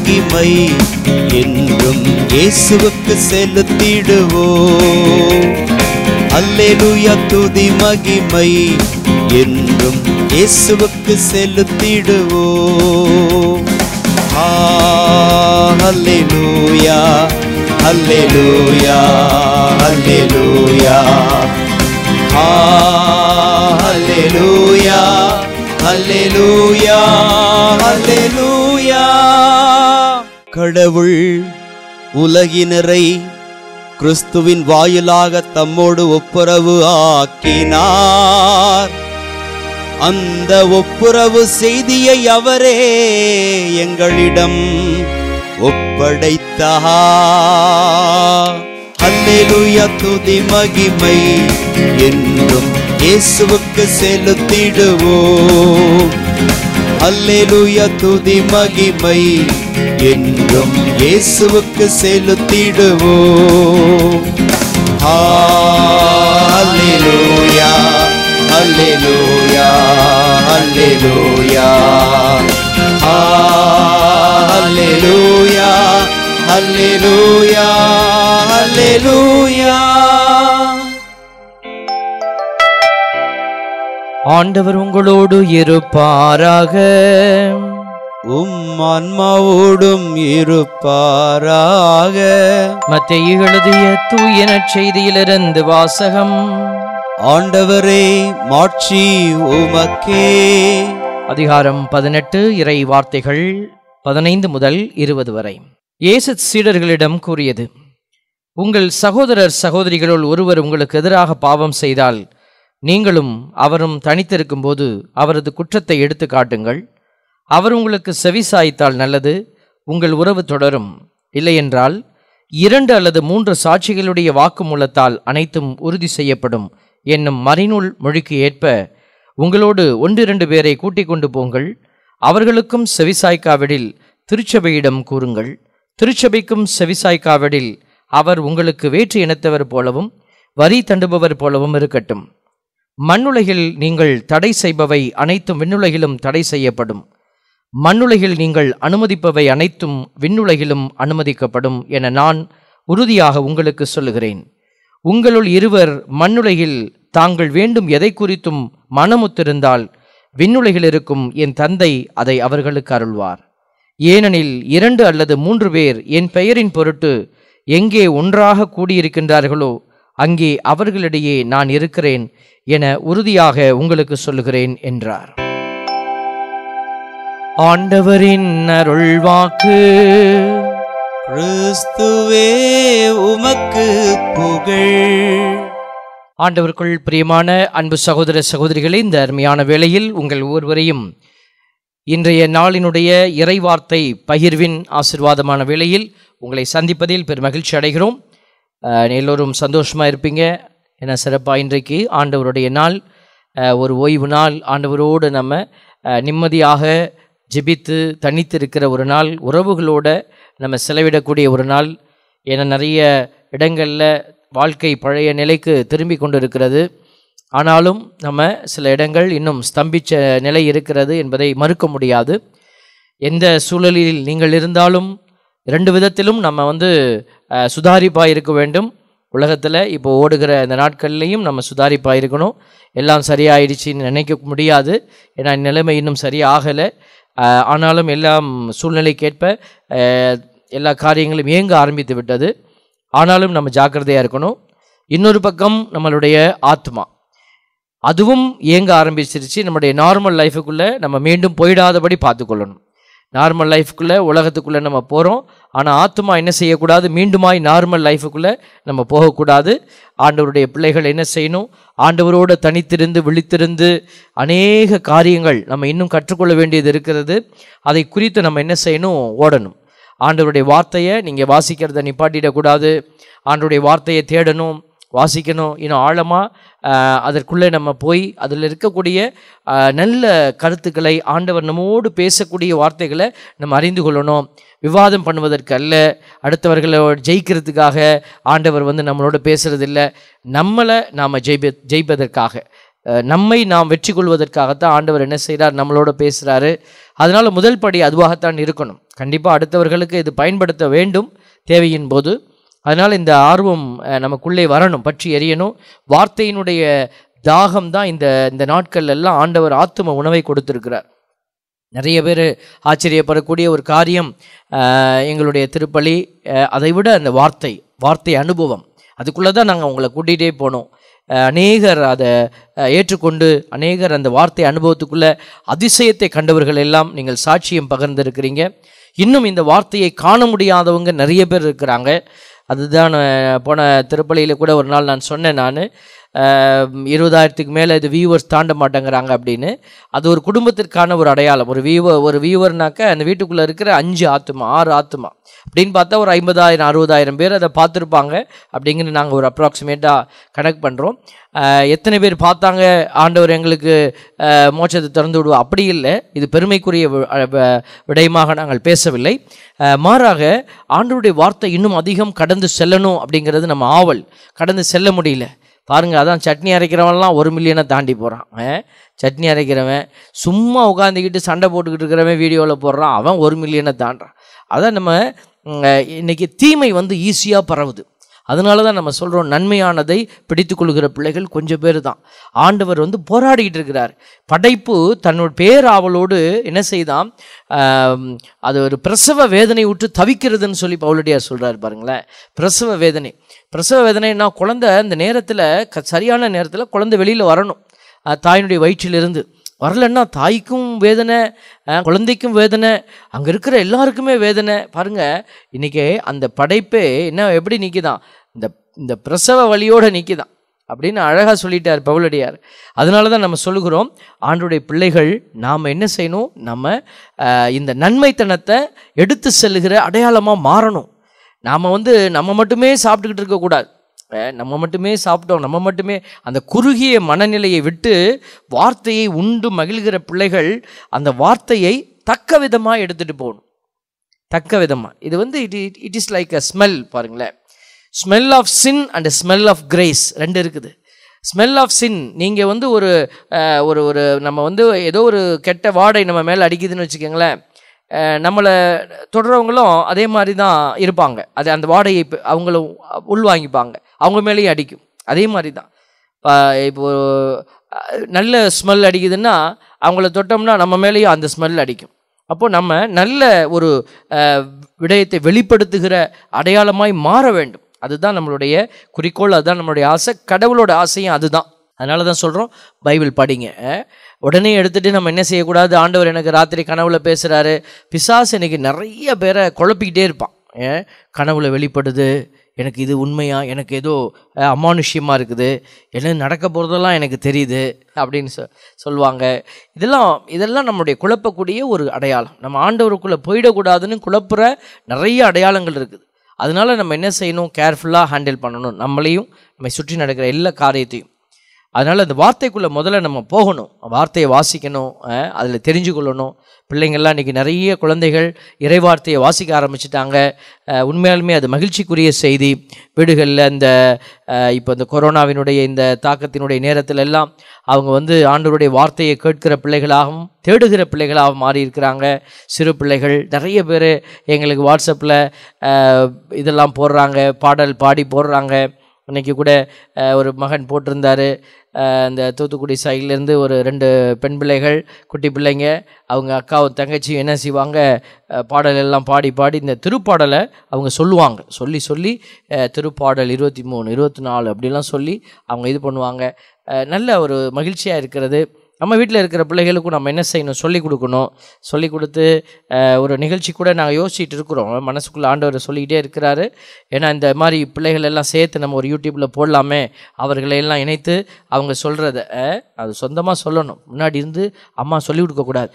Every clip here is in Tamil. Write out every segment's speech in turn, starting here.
மகிமை என்றும் இயேசுவுக்கு செலுத்திடுவோம் அல்லேலூயா துதி மகிமை என்றும் இயேசுவுக்கு செலுத்திடுவோம் ஆ, அல்லேலூயா அல்லேலூயா அல்லேலூயா ஆ, அல்லேலூயா அல்லேலூயா அல்லேலூயா கடவுள் உலகினரை கிறிஸ்துவின் வாயிலாக தம்மோடு ஒப்புரவு ஆக்கினார் அந்த ஒப்புரவு செய்தியை அவரே எங்களிடம் ஒப்படைத்தார் அல்லேலூயா துதி மகிமை என்றும் இயேசுவுக்கு செலுத்திடுவோம் அல்லேலூயா துதி மகிமை என்றும் இயேசுவுக்கு செலுத்திடுவோம் அல்லேலூயா அல்லேலூயா அல்லேலூயா அல்லேலூயா அல்லேலூயா அல்லேலூயா ஆண்டவர் உங்களோடு இருப்பாராக உம் ஆன்மாவோடும் இருப்பாராக மத்திய எழுதிய தூய நற்செய்தியிலிருந்து வாசகம் ஆண்டவரே மாட்சி உமக்கே அதிகாரம் பதினெட்டு இறை வார்த்தைகள் பதினைந்து முதல் இருபது வரை இயேசு சீடர்களிடம் கூறியது உங்கள் சகோதரர் சகோதரிகளுள் ஒருவர் உங்களுக்கு எதிராக பாவம் செய்தால் நீங்களும் அவரும் தனித்திருக்கும்போது அவரது குற்றத்தை எடுத்து காட்டுங்கள் அவர் உங்களுக்கு செவிசாய்த்தால் நல்லது உங்கள் உறவு தொடரும் இல்லையென்றால் இரண்டு அல்லது மூன்று சாட்சிகளுடைய வாக்குமூலத்தால் அனைத்தும் உறுதி செய்யப்படும் என்னும் மறைநூல் மொழிக்கு ஏற்ப உங்களோடு ஒன்றிரண்டு பேரை கூட்டிக் கொண்டு போங்கள் அவர்களுக்கும் செவிசாய்க்காவிடில் திருச்சபையிடம் கூறுங்கள் திருச்சபைக்கும் செவிசாய்க்காவிடில் அவர் உங்களுக்கு வேற்று இனத்தவர் போலவும் வரி தண்டுபவர் போலவும் இருக்கட்டும் மண்ணுலகில் நீங்கள் தடை செய்பவை அனைத்தும் விண்ணுலகிலும் தடை செய்யப்படும் மண்ணுலகில் நீங்கள் அனுமதிப்பவை அனைத்தும் விண்ணுலகிலும் அனுமதிக்கப்படும் என நான் உறுதியாக உங்களுக்கு சொல்லுகிறேன் உங்களுள் இருவர் மண்ணுலகில் தாங்கள் வேண்டும் எதை குறித்தும் மனமுத்திருந்தால் விண்ணுலகில் இருக்கும் என் தந்தை அதை அவர்களுக்கு அருள்வார் ஏனெனில் இரண்டு அல்லது மூன்று பேர் என் பெயரின் பொருட்டு எங்கே ஒன்றாக கூடியிருக்கின்றார்களோ அங்கே அவர்களிடையே நான் இருக்கிறேன் என உறுதியாக உங்களுக்கு சொல்லுகிறேன் என்றார் ஆண்டவரின் அருள்வாக்கு கிறிஸ்துவே உமக்கு புகழ் ஆண்டவருக்குள் பிரியமான அன்பு சகோதர சகோதரிகளே இந்த அருமையான வேளையில் உங்கள் ஒவ்வொருவரையும் இன்றைய நாளினுடைய இறைவார்த்தை பகிர்வின் ஆசிர்வாதமான வேளையில் உங்களை சந்திப்பதில் பெரும் மகிழ்ச்சி அடைகிறோம் அஹ், எல்லோரும் சந்தோஷமாக இருப்பீங்க என சிறப்பாக இன்றைக்கு ஆண்டவருடைய நாள் அஹ், ஒரு ஓய்வு நாள் ஆண்டவரோடு நம்ம அஹ், நிம்மதியாக ஜெபித்து தனித்து இருக்கிற ஒரு நாள் உறவுகளோட நம்ம செலவிடக்கூடிய ஒரு நாள் என நிறைய இடங்களில் வாழ்க்கை பழைய நிலைக்கு திரும்பி கொண்டு இருக்கிறது ஆனாலும் நம்ம சில இடங்கள் இன்னும் ஸ்தம்பிச்ச நிலை இருக்கிறது என்பதை மறுக்க முடியாது எந்த சூழலில் நீங்கள் இருந்தாலும் ரெண்டு விதத்திலும் நம்ம வந்து அஹ், சுதாரிப்பாக இருக்க வேண்டும் உலகத்தில் இப்போ ஓடுகிற இந்த நாட்கள்லையும் நம்ம சுதாரிப்பாக இருக்கணும் எல்லாம் சரியாயிடுச்சின்னு நினைக்க முடியாது ஏன்னா நிலைமை இன்னும் சரியாகலை அஹ், ஆனாலும் எல்லாம் சூழ்நிலைக்கேற்ப அஹ், எல்லா காரியங்களும் இயங்க ஆரம்பித்து விட்டது ஆனாலும் நம்ம ஜாக்கிரதையாக இருக்கணும் இன்னொரு பக்கம் நம்மளுடைய ஆத்மா அதுவும் இயங்க ஆரம்பிச்சிருச்சு நம்முடைய நார்மல் லைஃபுக்குள்ளே நம்ம மீண்டும் போயிடாதபடி பார்த்துக்கொள்ளணும் நார்மல் லைஃப்குள்ளே உலகத்துக்குள்ளே நம்ம போகிறோம் ஆனால் ஆத்மா என்ன செய்யக்கூடாது மீண்டுமாய் நார்மல் லைஃபுக்குள்ளே நம்ம போகக்கூடாது ஆண்டவருடைய பிள்ளைகள் என்ன செய்யணும் ஆண்டவரோடு தனித்திருந்து விழித்திருந்து அநேக காரியங்கள் நம்ம இன்னும் கற்றுக்கொள்ள வேண்டியது இருக்கிறது அதை குறித்து நம்ம என்ன செய்யணும் ஓடணும் ஆண்டவருடைய வார்த்தையை நீங்கள் வாசிக்கிறத நிப்பாட்டிடக்கூடாது ஆண்டவருடைய வார்த்தையை தேடணும் வாசிக்கணும் இன்னும் ஆழமாக அதற்குள்ளே நம்ம போய் அதில் இருக்கக்கூடிய ஆஹ், நல்ல கருத்துக்களை ஆண்டவர் நம்மோடு பேசக்கூடிய வார்த்தைகளை நம்ம அறிந்து கொள்ளணும் விவாதம் பண்ணுவதற்கு அல்ல அடுத்தவர்களை ஜெயிக்கிறதுக்காக ஆண்டவர் வந்து நம்மளோட பேசுறதில்ல நம்மளை நாம் ஜெயிப்ப ஜெயிப்பதற்காக அஹ், நம்மை நாம் வெற்றி கொள்வதற்காகத்தான் ஆண்டவர் என்ன செய்கிறார் நம்மளோட பேசுகிறாரு அதனால் முதல் படி அதுவாகத்தான் இருக்கணும் கண்டிப்பாக அடுத்தவர்களுக்கு இது பயன்படுத்த வேண்டும் தேவையின் போது அதனால் இந்த ஆர்வம் அஹ், நமக்குள்ளே வரணும் பற்றி எரியணும் வார்த்தையினுடைய தாகம் தான் இந்த இந்த நாட்கள் எல்லாம் ஆண்டவர் ஆத்தும உணவை கொடுத்திருக்கிறார் நிறைய பேர் ஆச்சரியப்படக்கூடிய ஒரு காரியம் அஹ், எங்களுடைய திருப்பலி அஹ், அதை விட அந்த வார்த்தை வார்த்தை அனுபவம் அதுக்குள்ளே தான் நாங்கள் உங்களை கூட்டிகிட்டே போனோம் அஹ், அநேகர் அதை அஹ், ஏற்றுக்கொண்டு அநேகர் அந்த வார்த்தை அனுபவத்துக்குள்ள அதிசயத்தை கண்டவர்கள் எல்லாம் நீங்கள் சாட்சியம் பகிர்ந்திருக்கிறீங்க இன்னும் இந்த வார்த்தையை காண முடியாதவங்க நிறைய பேர் இருக்கிறாங்க அதுதான் அஹ், போன திருப்பலியில் கூட ஒரு நாள் நான் சொன்னேன் நான் இருபதாயிரத்துக்கு மேலே இது வியூவர்ஸ் தாண்ட மாட்டேங்கிறாங்க அப்படின்னு அது ஒரு குடும்பத்திற்கான ஒரு அடையாளம் ஒரு வியூவர் ஒரு வியூவர்னாக்க அந்த வீட்டுக்குள்ளே இருக்கிற அஞ்சு ஆத்துமா ஆறு ஆத்துமா அப்படின்னு பார்த்தா ஒரு ஐம்பதாயிரம் அறுபதாயிரம் பேர் அதை பார்த்துருப்பாங்க அப்படிங்கிற நாங்கள் ஒரு அப்ராக்சிமேட்டாக கனெக்ட் பண்ணுறோம் எத்தனை பேர் பார்த்தாங்க ஆண்டவர் எங்களுக்கு அஹ், மோட்சத்தை திறந்து விடுவா அப்படி இல்லை இது பெருமைக்குரிய வி- அஹ், வ- விடயமாக நாங்கள் பேசவில்லை அஹ், மாறாக ஆண்டவருடைய வார்த்தை இன்னும் அதிகம் கடந்து செல்லணும் அப்படிங்கிறது நம்ம ஆவல் கடந்து செல்ல முடியல பாருங்க அதான் சட்னி அரைக்கிறவன்லாம் ஒரு மில்லியனை தாண்டி போகிறான் சட்னி அரைக்கிறவன் சும்மா உட்காந்துக்கிட்டு சண்டை போட்டுக்கிட்டு இருக்கிறவன் வீடியோவில் போடுறான் அவன் ஒரு மில்லியனை தாண்டுறான் அதான் நம்ம ம், இன்னைக்கு தீமை வந்து ஈஸியாக பரவுது அதனால தான் நம்ம சொல்கிறோம் நன்மையானதை பிடித்துக்கொள்கிற பிள்ளைகள் கொஞ்சம் பேர் தான் ஆண்டவர் வந்து போராடிக்கிட்டு இருக்கிறார் படைப்பு தன்னோட பேராவலோடு என்ன செய்தான் ஆம், அது ஒரு பிரசவ வேதனை விட்டு தவிக்கிறதுன்னு சொல்லி பவுலடியார் சொல்கிறார் பாருங்களேன் பிரசவ வேதனை பிரசவ வேதனைன்னா குழந்தை அந்த நேரத்தில் க சரியான நேரத்தில் குழந்தை வெளியில் வரணும் அஹ், தாயினுடைய வயிற்றிலிருந்து வரலன்னா தாய்க்கும் வேதனை அஹ், குழந்தைக்கும் வேதனை அங்கே இருக்கிற எல்லாருக்குமே வேதனை பாருங்க இன்னைக்கு அந்த படைப்பே என்ன எப்படி நிற்கிதான் இந்த இந்த பிரசவ வழியோடு நிற்கிதான் அப்படின்னு அழகாக சொல்லிட்டார் பவுலடியார் அதனால தான் நம்ம சொல்லுகிறோம் ஆண்டுடைய பிள்ளைகள் நாம் என்ன செய்யணும் நம்ம அஹ், இந்த நன்மைத்தனத்தை எடுத்து செல்லுகிற அடையாளமாக மாறணும் நாம் வந்து நம்ம மட்டுமே சாப்பிட்டுக்கிட்டு இருக்கக்கூடாது அஹ், நம்ம மட்டுமே சாப்பிட்டோம் நம்ம மட்டுமே அந்த குறுகிய மனநிலையை விட்டு வார்த்தையை உண்டு மகிழ்கிற பிள்ளைகள் அந்த வார்த்தையை தக்க விதமாக எடுத்துகிட்டு போகணும் தக்க விதமாக இது வந்து it it is like a smell பாருங்களேன் smell of sin and smell of grace ரெண்டு இருக்குது ஸ்மெல் ஆஃப் சின் நீங்கள் வந்து ஒரு அஹ், ஒரு ஒரு நம்ம வந்து ஏதோ ஒரு கெட்ட வாடை நம்ம மேலே அடிக்குதுன்னு வச்சுக்கோங்களேன் அஹ், நம்மளை தொடரவங்களும் அதே மாதிரி தான் இருப்பாங்க அது அந்த வாடையை இப்ப அவங்களும் உள்வாங்கிப்பாங்க அவங்க மேலேயும் அடிக்கும் அதே மாதிரி தான் இப்போ அஹ், நல்ல ஸ்மெல் அடிக்குதுன்னா அவங்கள தொட்டோம்னா நம்ம மேலேயும் அந்த ஸ்மெல் அடிக்கும் அப்போ நம்ம நல்ல ஒரு அஹ், விடயத்தை வெளிப்படுத்துகிற அடையாளமாய் மாற வேண்டும் அதுதான் நம்மளுடைய குறிக்கோள் அதுதான் நம்மளுடைய ஆசை கடவுளோட ஆசையும் அதுதான் அதனால தான் சொல்கிறோம் பைபிள் படிங்க அஹ், உடனே எடுத்துகிட்டு நம்ம என்ன செய்யக்கூடாது ஆண்டவர் எனக்கு ராத்திரி கனவுல பேசுகிறாரு பிசாசு இன்னைக்கு நிறைய பேரை குழப்பிக்கிட்டே இருப்பான் ஏன் கனவுல வெளிப்படுது எனக்கு இது உண்மையா எனக்கு ஏதோ அஹ், அமானுஷ்யமா இருக்குது என்ன நடக்க போகிறதெல்லாம் எனக்கு தெரியுது அப்படின்னு சொ சொல்லுவாங்க இதெல்லாம் இதெல்லாம் நம்மளுடைய குழப்பக்கூடிய ஒரு அடையாளம் நம்ம ஆண்டவருக்குள்ளே போயிடக்கூடாதுன்னு குழப்புற நிறைய அடையாளங்கள் இருக்குது அதனால நம்ம என்ன செய்யணும் கேர்ஃபுல்லாக ஹேண்டில் பண்ணணும் நம்மளையும் நம்மை சுற்றி நடக்கிற எல்லா காரியத்தையும் அதனால் அந்த வார்த்தைக்குள்ளே முதல்ல நம்ம போகணும் வார்த்தையை வாசிக்கணும் அதில் தெரிஞ்சு கொள்ளணும் பிள்ளைங்கள்லாம் இன்றைக்கி நிறைய குழந்தைகள் இறைவார்த்தையை வாசிக்க ஆரம்பிச்சிட்டாங்க அஹ், உண்மையாலுமே அது மகிழ்ச்சிக்குரிய செய்தி வீடுகளில் இந்த அஹ், இப்போ இந்த கொரோனாவினுடைய இந்த தாக்கத்தினுடைய நேரத்தில் எல்லாம் அவங்க வந்து ஆண்டவருடைய வார்த்தையை கேட்கிற பிள்ளைகளாகவும் தேடுகிற பிள்ளைகளாகவும் மாறி இருக்கிறாங்க சிறு பிள்ளைகள் நிறைய பேர் எங்களுக்கு வாட்ஸ்அப்பில் இதெல்லாம் போடுறாங்க பாடல் பாடி போடுறாங்க இன்னைக்கு கூட அஹ், ஒரு மகன் போட்டிருந்தாரு அஹ், இந்த தூத்துக்குடி சைட்லேருந்து ஒரு ரெண்டு பெண் பிள்ளைகள் குட்டி பிள்ளைங்க அவங்க அக்காவும் தங்கச்சியும் என்ன செய்வாங்க அஹ், பாடல் எல்லாம் பாடி பாடி இந்த திருப்பாடலை அவங்க சொல்லுவாங்க சொல்லி சொல்லி அஹ், திருப்பாடல் இருபத்தி மூணு இருபத்தி நாலு அப்படிலாம் சொல்லி அவங்க இது பண்ணுவாங்க அஹ், நல்ல ஒரு மகிழ்ச்சியாக இருக்கிறது நம்ம வீட்டில் இருக்கிற பிள்ளைகளுக்கும் நம்ம என்ன செய்யணும் சொல்லி கொடுக்கணும் சொல்லி கொடுத்து அஹ், ஒரு நிகழ்ச்சி கூட நாங்கள் யோசிச்சுட்டு இருக்கிறோம் மனசுக்குள்ளே ஆண்டவர் சொல்லிக்கிட்டே இருக்கிறாரு ஏன்னா இந்த மாதிரி பிள்ளைகள் எல்லாம் சேர்த்து நம்ம ஒரு யூடியூப்பில் போடலாமே அவர்களை எல்லாம் இணைத்து அவங்க சொல்கிறத அது சொந்தமாக சொல்லணும் முன்னாடி இருந்து அம்மா சொல்லி கொடுக்கக்கூடாது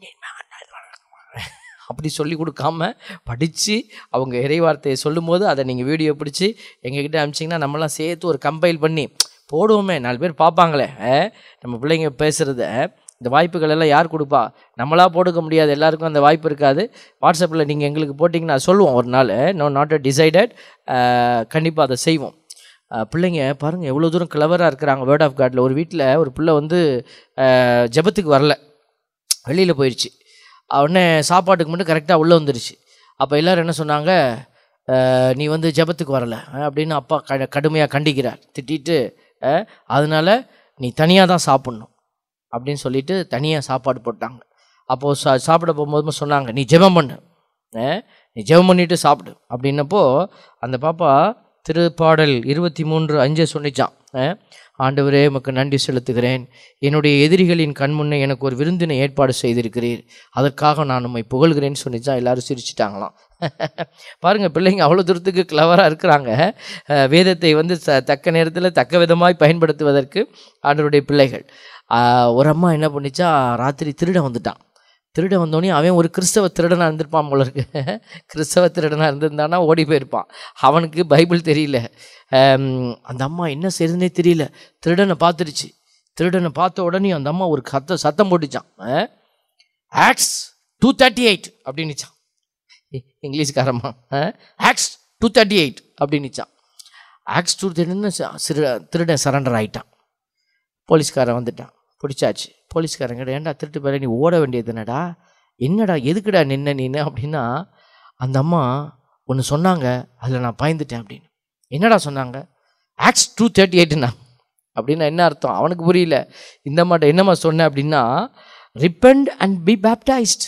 அப்படி சொல்லி கொடுக்காம படித்து அவங்க இறைவார்த்தையை சொல்லும்போது அதை நீங்கள் வீடியோ பிடிச்சி எங்ககிட்ட அனுப்பிச்சிங்கன்னா நம்மலாம் சேர்த்து ஒரு கம்பைல் பண்ணி போடுவோமே நாலு பேர் பார்ப்பாங்களே அஹ், நம்ம பிள்ளைங்க பேசுகிறத இந்த வாய்ப்புகள் எல்லாம் யார் கொடுப்பா நம்மளா போட்டுக்க முடியாது எல்லாருக்கும் அந்த வாய்ப்பு இருக்காது வாட்ஸ்அப்பில் நீங்கள் எங்களுக்கு போட்டிங்கன்னா சொல்லுவோம் ஒரு நாள் நோ நாட் அ டிசைடட் கண்டிப்பாக அதை செய்வோம் அஹ், பிள்ளைங்க பாருங்கள் எவ்வளோ தூரம் கிளவராக இருக்கிறாங்க வேர்ட் ஆஃப் காட்டில் ஒரு வீட்டில் ஒரு பிள்ளை வந்து அஹ், ஜெபத்துக்கு வரல வெளியில் போயிடுச்சு உடனே சாப்பாட்டுக்கு மட்டும் கரெக்டாக உள்ளே வந்துருச்சு அப்போ எல்லாரும் என்ன சொன்னாங்க "அஹ், நீ வந்து ஜெபத்துக்கு வரல அஹ், அப்படின்னு அப்பா க கடுமையாக கண்டிக்கிறார் திட்டிட்டு அஹ், அதனால நீ தனியாக தான் சாப்பிட்ணும் அப்படின்னு சொல்லிட்டு தனியாக சாப்பாடு போட்டாங்க அப்போது சா சாப்பிட போகும்போது சொன்னாங்க நீ ஜெபம் பண்ணு அஹ், நீ ஜெபம் பண்ணிட்டு சாப்பிடு அப்படின்னப்போ அந்த பாப்பா திருப்பாடல் இருபத்தி மூன்று அஞ்சு சொன்னிச்சான் அஹ், ஆண்டவரே உமக்கு நன்றி செலுத்துகிறேன் என்னுடைய எதிரிகளின் கண்முன்னே எனக்கு ஒரு விருந்தினை ஏற்பாடு செய்திருக்கிறீர் அதற்காக நான் உம்மை புகழ்கிறேன்னு சொன்னிச்சா எல்லாரும் சிரிச்சிட்டாங்களாம் பாருங்க பிள்ளைங்க அவ்வளோ தூரத்துக்கு கிளவராக இருக்கிறாங்க அஹ், வேதத்தை வந்து ச தக்க நேரத்தில் தக்க விதமாய் பயன்படுத்துவதற்கு ஆண்டவருடைய பிள்ளைகள் அஹ், ஒரு அம்மா என்ன பண்ணிச்சா ராத்திரி திருட வந்துட்டான் திருட வந்தோடனே அவன் ஒரு கிறிஸ்தவ திருடனாக இருந்திருப்பான் போல இருக்கு கிறிஸ்தவ திருடனாக இருந்திருந்தானா ஓடி போயிருப்பான் அவனுக்கு பைபிள் தெரியல ஆம், அந்த அம்மா என்ன செய்யுதுன்னே தெரியல திருடனை பார்த்துருச்சு திருடனை பார்த்த உடனே அந்த அம்மா ஒரு சத்த சத்தம் போட்டுச்சான் ஆக்ஸ் டூ தேர்ட்டி எயிட் அப்படின்னுச்சான் இ- இங்கிலீஷ்காரம்மா ஆக்ஸ் டூ தேர்ட்டி எயிட் அப்படின்னுச்சான் ஆக்ஸ் டூ தேர்ட்டின்னு சிறு திருடன் சரண்டர் ஆயிட்டான் போலீஸ்காரன் வந்துட்டான் பிடிச்சாச்சு போலீஸ்காரங்க ஏன்டா திருட்டு பேர நீ ஓட வேண்டியது என்னடா என்னடா எதுக்குடா நின்ன நீனு அப்படின்னா அந்த அம்மா ஒன்று சொன்னாங்க அதில் நான் பயந்துட்டேன் அப்படின்னு என்னடா சொன்னாங்க ஆக்ஸ் டூ தேர்ட்டி எயிட்டுண்ணா அப்படின்னா என்ன அர்த்தம் அவனுக்கு புரியல இந்த மாட்ட என்னம்மா சொன்னேன் அப்படின்னா ரிப்பண்ட் அண்ட் பி பேப்டைஸ்ட்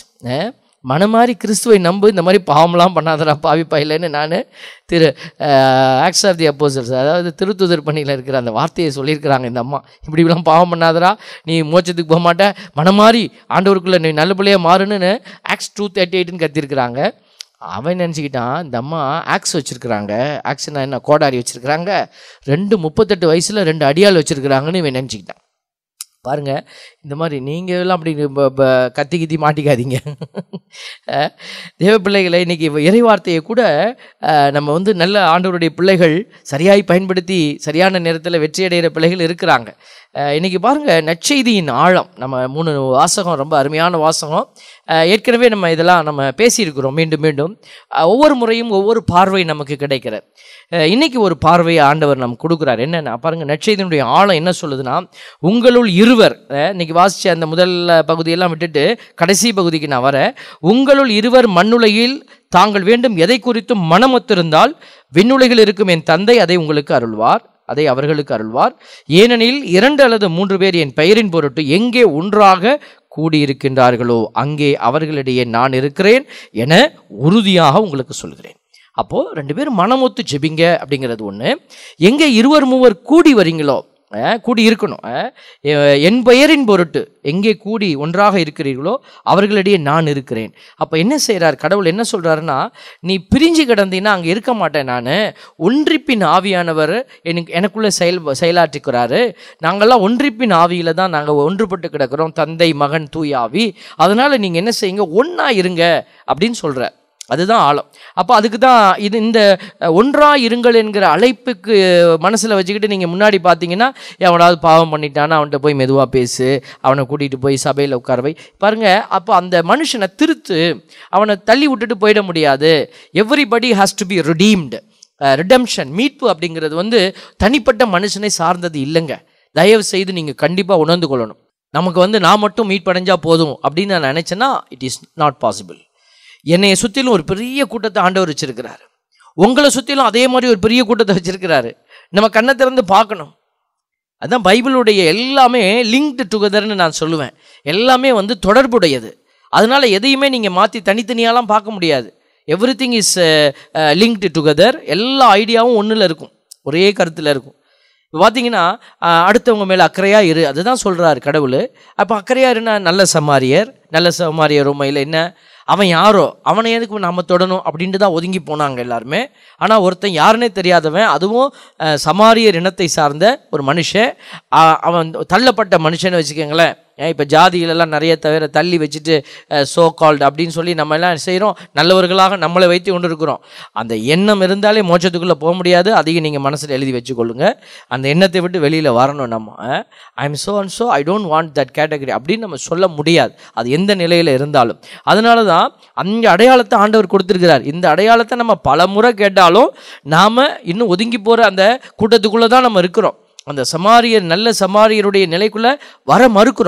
மனமாரி கிறிஸ்துவை நம்பு இந்த மாதிரி பாவம்லாம் பண்ணாதடா பாவி பையலன்னு நான் திரு ஆக்ஸ் ஆஃப் தி அப்போசல்ஸ் அதாவது திருத்துதர் பணியில் இருக்கிற அந்த வார்த்தையை சொல்லியிருக்கிறாங்க இந்த அம்மா இப்படி இப்படிலாம் பாவம் பண்ணாதடா நீ மோட்சத்துக்கு போக மாட்ட மனமாரி ஆண்டவருக்குள்ளே நீ நல்ல பிள்ளையா மாறுன்னு ஆக்ஸ் டூ தேர்ட்டி எயிட்னு கத்திருக்கிறாங்க அவன் நினச்சிக்கிட்டான் இந்த அம்மா ஆக்ஸ் வச்சுருக்குறாங்க ஆக்ஸ்னா என்ன கோடாரி வச்சுருக்குறாங்க ரெண்டு முப்பத்தெட்டு வயசில் ரெண்டு அடியால் வச்சுருக்குறாங்கன்னு இவன் நினச்சிக்கிட்டான் பாருங்க இந்த மாதிரி நீங்கள் எல்லாம் அப்படி ப- ப- கத்தி கித்தி மாட்டிக்காதீங்க அஹ், தேவ பிள்ளைகளை இன்னைக்கு இறை வார்த்தையை கூட அஹ், நம்ம வந்து நல்ல ஆண்டவருடைய பிள்ளைகள் சரியாய் பயன்படுத்தி சரியான நேரத்தில் வெற்றி அடைகிற பிள்ளைகள் இருக்கிறாங்க அஹ், இன்னைக்கு பாருங்க நற்செய்தியின் ஆழம் நம்ம மூணு வாசகம் ரொம்ப அருமையான வாசகம் அஹ், ஏற்கனவே நம்ம இதெல்லாம் நம்ம பேசியிருக்கிறோம் மீண்டும் மீண்டும் அஹ், ஒவ்வொரு முறையும் ஒவ்வொரு பார்வை நமக்கு கிடைக்கிறது அஹ், இன்னைக்கு ஒரு பார்வையை ஆண்டவர் நமக்கு கொடுக்குறார் என்னென்னா பாருங்க நற்செய்தியினுடைய ஆழம் என்ன சொல்லுதுன்னா உங்களுள் இருவர் அஹ், இன்னைக்கு வாசிச்ச அந்த முதல் பகுதியெல்லாம் விட்டுட்டு கடைசி பகுதிக்கு நான் வரேன் உங்களுள் இருவர் மண்ணுலகில் தாங்கள் வேண்டும் எதை குறித்தும் மனமொத்திருந்தால் விண்ணுலகில் இருக்கும் என் தந்தை அதை உங்களுக்கு அருள்வார் அதை அவர்களுக்கு அருள்வார் ஏனெனில் இரண்டு அல்லது மூன்று பேர் என் பெயரின் பொருட்டு எங்கே ஒன்றாக கூடியிருக்கின்றார்களோ அங்கே அவர்களிடையே நான் இருக்கிறேன் என உறுதியாக உங்களுக்கு சொல்கிறேன் அப்போது ரெண்டு பேரும் மனமொத்து ஜெபிங்க அப்படிங்கிறது ஒன்று எங்கே இருவர் மூவர் கூடி வரீங்களோ அஹ், கூடி இருக்கணும் அஹ், எ- என் பெயரின் பொருட்டு எங்கே கூடி ஒன்றாக இருக்கிறீர்களோ அவர்களிடையே நான் இருக்கிறேன் அப்போ என்ன செய்கிறார் கடவுள் என்ன சொல்கிறாருன்னா நீ பிரிஞ்சு கிடந்தீங்கன்னா அங்கே இருக்க மாட்டேன் நான் ஒன்றிப்பின் ஆவியானவர் எனக்கு எனக்குள்ளே செயல் செயலாற்றுக்கிறாரு நாங்கள்லாம் ஒன்றிப்பின் ஆவியில் தான் நாங்கள் ஒன்றுபட்டு கிடக்கிறோம் தந்தை மகன் தூய் ஆவி அதனால் நீங்கள் என்ன செய்யுங்க ஒன்றா இருங்க அப்படின்னு சொல்கிறார் அதுதான் ஆழம் அப்போ அதுக்கு தான் இது இந்த அஹ், ஒன்றா இருங்கள் என்கிற அழைப்புக்கு மனசில் வச்சுக்கிட்டு நீங்கள் முன்னாடி பார்த்தீங்கன்னா எவனாவது பாவம் பண்ணிட்டானா அவன்கிட்ட போய் மெதுவாக பேசு அவனை கூட்டிகிட்டு போய் சபையில் உட்கார வை பாருங்க அப்போ அந்த மனுஷனை திருத்து அவனை தள்ளி விட்டுட்டு போயிட முடியாது everybody has to be redeemed redemption மீட்பு அப்படிங்கிறது வந்து தனிப்பட்ட மனுஷனை சார்ந்தது இல்லைங்க தயவு செய்து நீங்கள் கண்டிப்பாக உணர்ந்து கொள்ளணும் நமக்கு வந்து நான் மட்டும் மீட்படைஞ்சா போதும் அப்படின்னு நான் நினச்சேன்னா இட் இஸ் நாட் பாசிபிள் என்னைய சுற்றிலும் ஒரு பெரிய கூட்டத்தை ஆண்டவர் வச்சிருக்கிறாரு உங்களை சுற்றிலும் அதே மாதிரி ஒரு பெரிய கூட்டத்தை வச்சிருக்கிறாரு நம்ம கண்ணை திறந்து பார்க்கணும் அதான் பைபிளுடைய எல்லாமே லிங்க்டு டுகெதர்னு நான் சொல்லுவேன் எல்லாமே வந்து தொடர்புடையது அதனால எதையுமே நீங்கள் மாற்றி தனித்தனியாலாம் பார்க்க முடியாது everything is linked together எல்லா ஐடியாவும் ஒன்றில் இருக்கும் ஒரே கருத்தில் இருக்கும் இப்போ பார்த்தீங்கன்னா அஹ், அடுத்தவங்க மேலே அக்கறையாக இரு அதுதான் சொல்கிறாரு கடவுள் அப்போ அக்கறையாக இருனா நல்ல சமாரியர் நல்ல சமாரியர் உண்மையில் என்ன அவன் யாரோ அவனை எதுக்கு நம்ம தொடணும் அப்படின்ட்டு தான் ஒதுங்கி போனாங்க எல்லாருமே ஆனால் ஒருத்தன் யாருன்னே தெரியாதவன் அதுவும் அஹ், சமாரியர் இனத்தை சார்ந்த ஒரு மனுஷன் அஹ், அவன் தள்ளப்பட்ட மனுஷன்னு வச்சுக்கோங்களேன் இப்போ ஜாதிகளெல்லாம் நிறைய தவிர தள்ளி வச்சுட்டு சோ கால்டு அப்படின்னு சொல்லி நம்ம எல்லாம் செய்கிறோம் நல்லவர்களாக நம்மளை வைத்து கொண்டு இருக்கிறோம் அந்த எண்ணம் இருந்தாலே மோட்சத்துக்குள்ளே போக முடியாது அதையும் நீங்கள் மனசில் எழுதி வச்சுக்கொள்ளுங்க அந்த எண்ணத்தை விட்டு வெளியில் வரணும் நம்ம I am so and so I don't want that category அப்படின்னு நம்ம சொல்ல முடியாது அது எந்த நிலையில் இருந்தாலும் அதனால தான் அந்த அடையாளத்தை ஆண்டவர் கொடுத்துருக்கிறார் இந்த அடையாளத்தை நம்ம பல முறை கேட்டாலும் நாம் இன்னும் ஒதுங்கி போகிற அந்த கூட்டத்துக்குள்ளே தான் நம்ம இருக்கிறோம் அந்த சமாரியர் நல்ல சமாரியருடைய நிலைக்குள்ளே வர மறுக்கிறோம்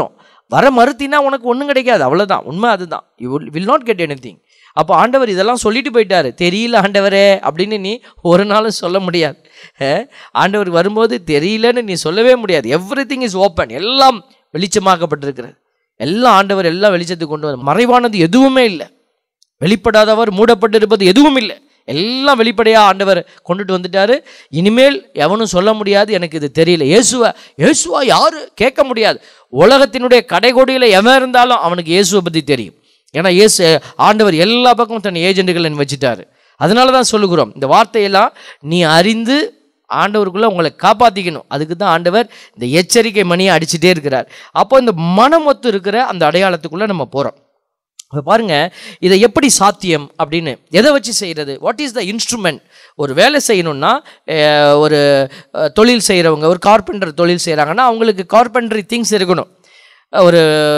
வர மறுத்தினா உனக்கு ஒன்றும் கிடைக்காது அவ்வளோதான் உண்மை அதுதான் you will not get anything அப்போ ஆண்டவர் இதெல்லாம் சொல்லிட்டு போயிட்டாரு தெரியல ஆண்டவரே அப்படின்னு நீ ஒரு நாளும் சொல்ல முடியாது அஹ், ஆண்டவர் வரும்போது தெரியலன்னு நீ சொல்லவே முடியாது எவ்ரி திங் இஸ் ஓப்பன் எல்லாம் வெளிச்சமாக்கப்பட்டிருக்கிறது எல்லாம் ஆண்டவர் எல்லாம் வெளிச்சத்துக்கு கொண்டு வர மறைவானது எதுவுமே இல்லை வெளிப்படாதவர் மூடப்பட்டிருப்பது எதுவும் இல்லை எல்லாம் வெளிப்படையாக ஆண்டவர் கொண்டுட்டு வந்துட்டாரு இனிமேல் எவனும் சொல்ல முடியாது எனக்கு இது தெரியல இயேசுவா இயேசுவா யாரு கேட்க முடியாது உலகத்தினுடைய கடைகோடியில் எவன் இருந்தாலும் அவனுக்கு இயேசுவை பற்றி தெரியும் ஏன்னா இயேசு ஆண்டவர் எல்லா பக்கமும் தன் ஏஜென்ட்டுகளை வச்சுட்டாரு அதனால தான் சொல்லுகிறோம் இந்த வார்த்தையெல்லாம் நீ அறிந்து ஆண்டவருக்குள்ளே உங்களை காப்பாற்றிக்கணும் அதுக்கு தான் ஆண்டவர் இந்த எச்சரிக்கை மணியை அடிச்சுட்டே இருக்கிறார் அப்போ இந்த மனமொத்து இருக்கிற அந்த அடையாளத்துக்குள்ளே நம்ம போகிறோம் இப்போ பாருங்க இதை எப்படி சாத்தியம் அப்படின்னு எதை வச்சு செய்கிறது வாட் இஸ் த இன்ஸ்ட்ருமெண்ட் ஒரு வேலை செய்யணும்னா அஹ், ஒரு அஹ், தொழில் செய்கிறவங்க ஒரு கார்பெண்டர் தொழில் செய்கிறாங்கன்னா அவங்களுக்கு கார்பெண்டரி திங்ஸ் இருக்கணும் ஒரு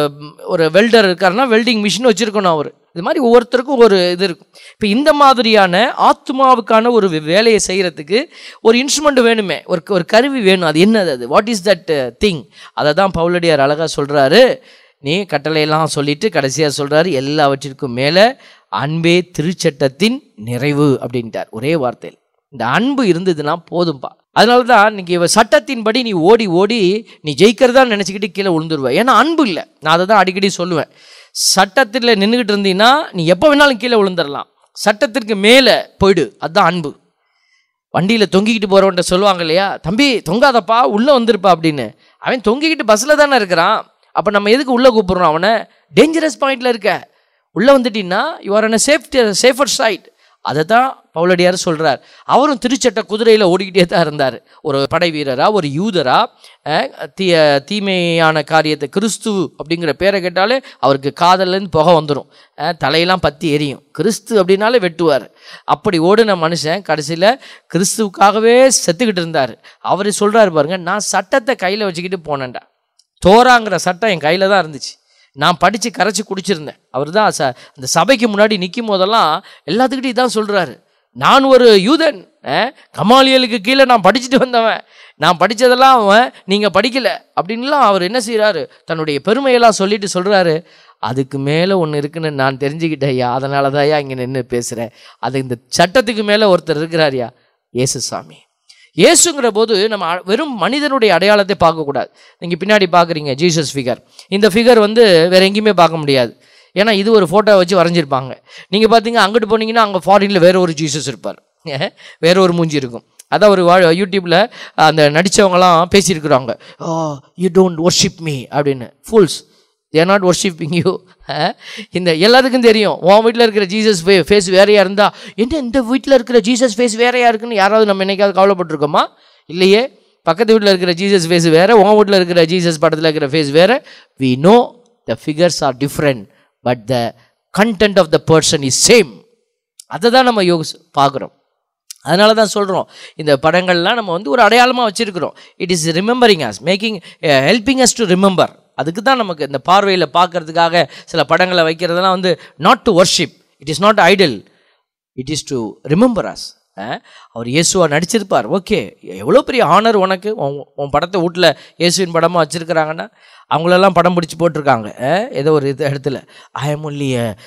ஒரு வெல்டர் இருக்காருன்னா வெல்டிங் மிஷின் வச்சுருக்கணும் அவர் இது மாதிரி ஒவ்வொருத்தருக்கும் ஒரு இது இருக்கும் இப்போ இந்த மாதிரியான ஆத்மாவுக்கான ஒரு வே- வேலையை செய்கிறதுக்கு ஒரு இன்ஸ்ட்ருமெண்ட் வேணுமே ஒரு ஒரு கருவி வேணும் அது என்னது அது வாட் இஸ் தட் திங் அதை தான் பவுலடியார் அழகாக சொல்கிறாரு நீ கட்டளையெல்லாம் சொல்லிட்டு கடைசியாக சொல்கிறாரு எல்லாவற்றிற்கும் மேலே அன்பே திருச்சட்டத்தின் நிறைவு அப்படின்ட்டார் ஒரே வார்த்தையில் இந்த அன்பு இருந்ததுன்னா போதும்பா அதனால தான் இன்னைக்கு இவ சட்டத்தின்படி நீ ஓடி ஓடி நீ ஜெயிக்கிறதா நினச்சிக்கிட்டு கீழே விழுந்துருவ ஏன்னா அன்பு இல்லை நான் அதை தான் அடிக்கடி சொல்லுவேன் சட்டத்தில் நின்றுக்கிட்டு இருந்தீங்கன்னா நீ எப்போ வேணாலும் கீழே விழுந்துடலாம் சட்டத்திற்கு மேலே போயிடு அதுதான் அன்பு வண்டியில் தொங்கிக்கிட்டு போகிறவன்ட்ட சொல்லுவாங்க இல்லையா தம்பி தொங்காதப்பா உள்ளே வந்திருப்பா அப்படின்னு அவன் தொங்கிக்கிட்டு பஸ்ஸில் தானே இருக்கிறான் அப்போ நம்ம எதுக்கு உள்ளே கூப்பிட்றோம் அவனை டேஞ்சரஸ் பாயிண்டில் இருக்க உள்ளே வந்துட்டீங்கன்னா you are on safety safer side அதை தான் பவுலடியார் சொல்கிறார் அவரும் திருச்சட்ட குதிரையில் ஓடிக்கிட்டே தான் இருந்தார் ஒரு படை வீரரா ஒரு யூதரா அஹ், தீய தீமையான காரியத்தை கிறிஸ்து அப்படிங்கிற பேரை கேட்டாலே அவருக்கு காதல்லேருந்து புகை வந்துடும் தலையெல்லாம் பற்றி எரியும் கிறிஸ்து அப்படின்னாலே வெட்டுவார் அப்படி ஓடின மனுஷன் கடைசியில் கிறிஸ்துவுக்காகவே செத்துக்கிட்டு இருந்தார் அவர் சொல்கிறாரு பாருங்க நான் சட்டத்தை கையில் வச்சுக்கிட்டு போனேன்டா தோராங்கிற சட்டம் என் கையில் தான் இருந்துச்சு நான் படித்து கரைச்சி குடிச்சிருந்தேன் அவர் தான் ச அந்த சபைக்கு முன்னாடி நிற்கும் போதெல்லாம் எல்லாத்துக்கிட்டையும் தான் சொல்கிறாரு நான் ஒரு யூதன் அஹ், கமாலியலுக்கு கீழே நான் படிச்சுட்டு வந்தவன் நான் படித்ததெல்லாம் அவன் நீங்கள் படிக்கலை அப்படின்லாம் அவர் என்ன செய்கிறாரு தன்னுடைய பெருமையெல்லாம் சொல்லிட்டு சொல்கிறாரு அதுக்கு மேலே ஒன்று இருக்குன்னு நான் தெரிஞ்சுக்கிட்டேன் ஐயா அதனால தான் ஐயா இங்கே நின்று பேசுகிறேன் அது இந்த சட்டத்துக்கு மேலே ஒருத்தர் இருக்கிறாரியா இயேசுசாமி இயேசுங்கிற போது நம்ம அ- வெறும் மனிதனுடைய அடையாளத்தை பார்க்கக்கூடாது நீங்கள் பின்னாடி பார்க்குறீங்க ஜீசஸ் ஃபிகர் இந்த ஃபிகர் வந்து வேற எங்கேயுமே பார்க்க முடியாது ஏன்னா இது ஒரு ஃபோட்டோ வச்சு வரைஞ்சிருப்பாங்க நீங்கள் பார்த்தீங்க அங்கிட்டு போனீங்கன்னா அங்கே ஃபாரினில் வேற ஒரு ஜீசஸ் இருப்பார் வேற ஒரு மூஞ்சி இருக்கும் அதான் ஒரு வா யூடியூப்பில் அந்த நடித்தவங்களாம் பேசியிருக்கிறாங்க oh you don't worship me அப்படின்னு fools they're not worshipping you இந்த எல்லாத்துக்கும் தெரியும் உன் வீட்டில் இருக்கிற ஜீசஸ் ஃபே ஃபேஸ் வேறையாக இருந்தால் என்ன இந்த வீட்டில் இருக்கிற ஜீசஸ் ஃபேஸ் வேறையாக இருக்குன்னு யாராவது நம்ம என்னைக்காவது கவலைப்பட்டிருக்கோமா இல்லையே பக்கத்து வீட்டில் இருக்கிற ஜீசஸ் ஃபேஸ் வேறு உன் வீட்டில் இருக்கிற ஜீசஸ் படத்தில் இருக்கிற ஃபேஸ் வேறு we know the figures are different but the content of the person is same அதை தான் நம்ம யோக பார்க்குறோம் அதனால தான் சொல்கிறோம் இந்த படங்கள்லாம் நம்ம வந்து ஒரு அடையாளமாக வச்சுருக்கிறோம் it is remembering us making helping us to remember அதுக்கு தான் நமக்கு இந்த பார்வையில் பார்க்கறதுக்காக சில படங்களை வைக்கிறதெல்லாம் வந்து not to worship it is not idol it is to remember us அவர் இயேசுவா நடிச்சிருப்பார் ஓகே எவ்வளோ பெரிய ஆனர் உனக்கு உன் உன் படத்தை வீட்டில் இயேசுவின் படமாக வச்சுருக்கிறாங்கன்னா அவங்களெல்லாம் படம் பிடிச்சி போட்டிருக்காங்க அஹ், ஏதோ ஒரு இது இடத்துல ஐ எம் ஒன்லி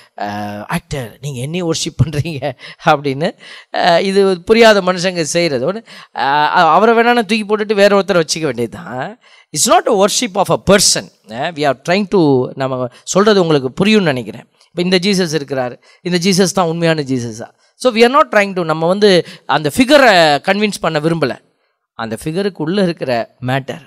ஆக்டர் நீங்கள் என்னையும் ஒர்ஷிப் பண்ணுறீங்க அப்படின்னு அஹ், இது புரியாத மனுஷங்க செய்கிறது ஒன்று அவரை வேணாலும் தூக்கி போட்டுட்டு வேற ஒருத்தரை வச்சுக்க வேண்டியது தான் it's not a worship of a person we are trying to நம்ம சொல்கிறது உங்களுக்கு புரியும்னு நினைக்கிறேன் இப்போ இந்த ஜீசஸ் இருக்கிறாரு இந்த ஜீசஸ் தான் உண்மையான ஜீசஸா so we are not trying to நம்ம வந்து அந்த ஃபிகரை கன்வின்ஸ் பண்ண விரும்பலை அந்த ஃபிகருக்கு உள்ளே இருக்கிற மேட்டர்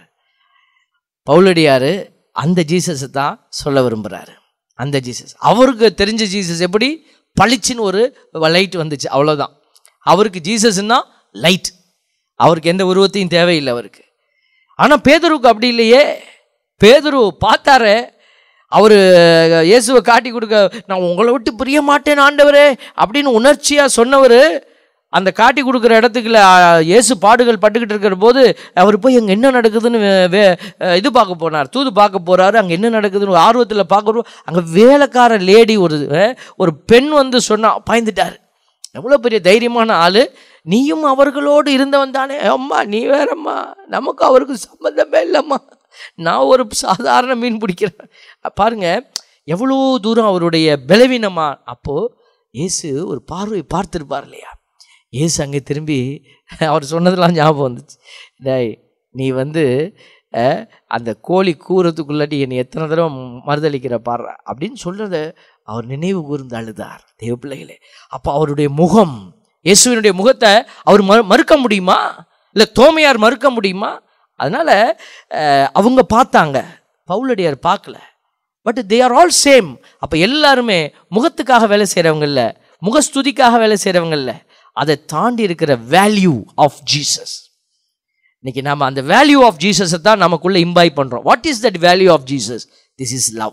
பவுலடியார் அந்த ஜீசஸை தான் சொல்ல விரும்புகிறாரு அந்த ஜீசஸ் அவருக்கு தெரிஞ்ச ஜீசஸ் எப்படி பளிச்சுன்னு ஒரு லைட் வந்துச்சு அவ்வளோதான் அவருக்கு ஜீசஸ்னா லைட் அவருக்கு எந்த உருவத்தையும் தேவையில்லை அவருக்கு ஆனால் பேதுருவுக்கு அப்படி இல்லையே பேதுரு பார்த்தாரு அவர் இயேசுவை காட்டி கொடுக்க நான் உங்களை விட்டு பிரிய மாட்டேன் ஆண்டவரே அப்படின்னு உணர்ச்சியாக சொன்னவர் அந்த காட்டி கொடுக்குற இடத்துக்குள்ள ஆ, இயேசு பாடுகள் பட்டுக்கிட்டு இருக்கிற போது அவர் போய் அங்கே என்ன நடக்குதுன்னு வே- வே இது பார்க்க போனார் தூது பார்க்க போகிறாரு அங்கே என்ன நடக்குதுன்னு ஆர்வத்தில் பார்க்குறோம் அங்கே வேலைக்கார லேடி ஒரு அஹ், ஒரு பெண் வந்து சொன்னா பாய்ந்துட்டார் எவ்வளோ பெரிய தைரியமான ஆள் நீயும் அவர்களோடு இருந்தவன் தானே அம்மா நீ வேறம்மா நமக்கு அவருக்கு சம்மந்தமே இல்லைம்மா நான் ஒரு சாதாரண மீன் பிடிக்கிறேன் பாருங்க எவ்வளோ தூரம் அவருடைய பலவீனமா அப்போது இயேசு ஒரு பார்வை பார்த்துருப்பார் இல்லையா இயேசு அங்கே திரும்பி அவர் சொன்னதெல்லாம் ஞாபகம் வந்துச்சு டேய் நீ வந்து அஹ், அந்த கோழி கூறத்துக்குள்ளாட்டி என்னை எத்தனை தடவை மறுதளிக்கிற பாடுற அப்படின்னு சொல்கிறத அவர் நினைவு கூர்ந்து அழுதார் தேவ பிள்ளைகளே அப்போ அவருடைய முகம் இயேசுவினுடைய முகத்தை அவர் மறு மறுக்க முடியுமா இல்லை தோமையார் மறுக்க முடியுமா அதனால் அவங்க பார்த்தாங்க பவுலடியார் பார்க்கல but they are all same அப்போ எல்லாருமே முகத்துக்காக வேலை செய்கிறவங்கல்ல முகஸ்துதிக்காக வேலை செய்கிறவங்கல்ல அதை தாண்டி இருக்கிற வேல்யூ ஆஃப் ஜீசஸ் இன்னைக்கு நாம அந்த வேல்யூ ஆஃப் ஜீசஸை தான் நமக்குள்ள இம்பாய் பண்ணுறோம் what is that value of Jesus this is love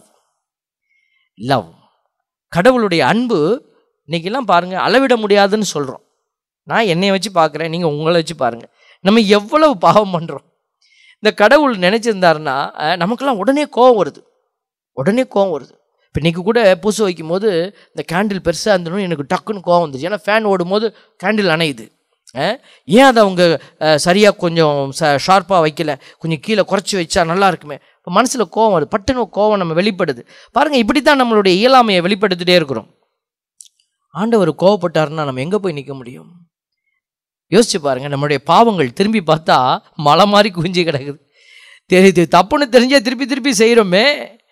love கடவுளுடைய அன்பு இன்னைக்கெல்லாம் பாருங்க அளவிட முடியாதுன்னு சொல்கிறோம் நான் என்னைய வச்சு பார்க்குறேன் நீங்கள் உங்களை வச்சு பாருங்கள் நம்ம எவ்வளவு பாவம் பண்ணுறோம் இந்த கடவுள் நினச்சிருந்தாருன்னா அஹ், நமக்கெல்லாம் உடனே கோவம் வருது உடனே கோவம் வருது இப்போ இன்றைக்கி கூட பூசை வைக்கும் போது இந்த கேண்டில் பெருசாக இருந்தணும் எனக்கு டக்குன்னு கோவம் வந்துச்சு ஏன்னா ஃபேன் ஓடும் போது கேண்டில் அணையுது அஹ், ஏன் அதை அவங்க சரியாக கொஞ்சம் ச ஷார்ப்பாக வைக்கல கொஞ்சம் கீழே குறைச்சி வச்சா நல்லா இருக்குமே இப்போ மனசில் கோவம் வருது பட்டுன்னு கோவம் நம்ம வெளிப்படுது பாருங்கள் இப்படி தான் நம்மளுடைய இயலாமையை வெளிப்படுத்திட்டே இருக்கிறோம் ஆண்டவர் கோவப்பட்டாருன்னா நம்ம எங்கே போய் நிற்க முடியும் யோசிச்சு பாருங்க நம்மளுடைய பாவங்கள் திரும்பி பார்த்தா மலை மாதிரி குஞ்சு கிடக்குது தெரியுது தப்புன்னு தெரிஞ்சா திருப்பி திருப்பி செய்கிறோமே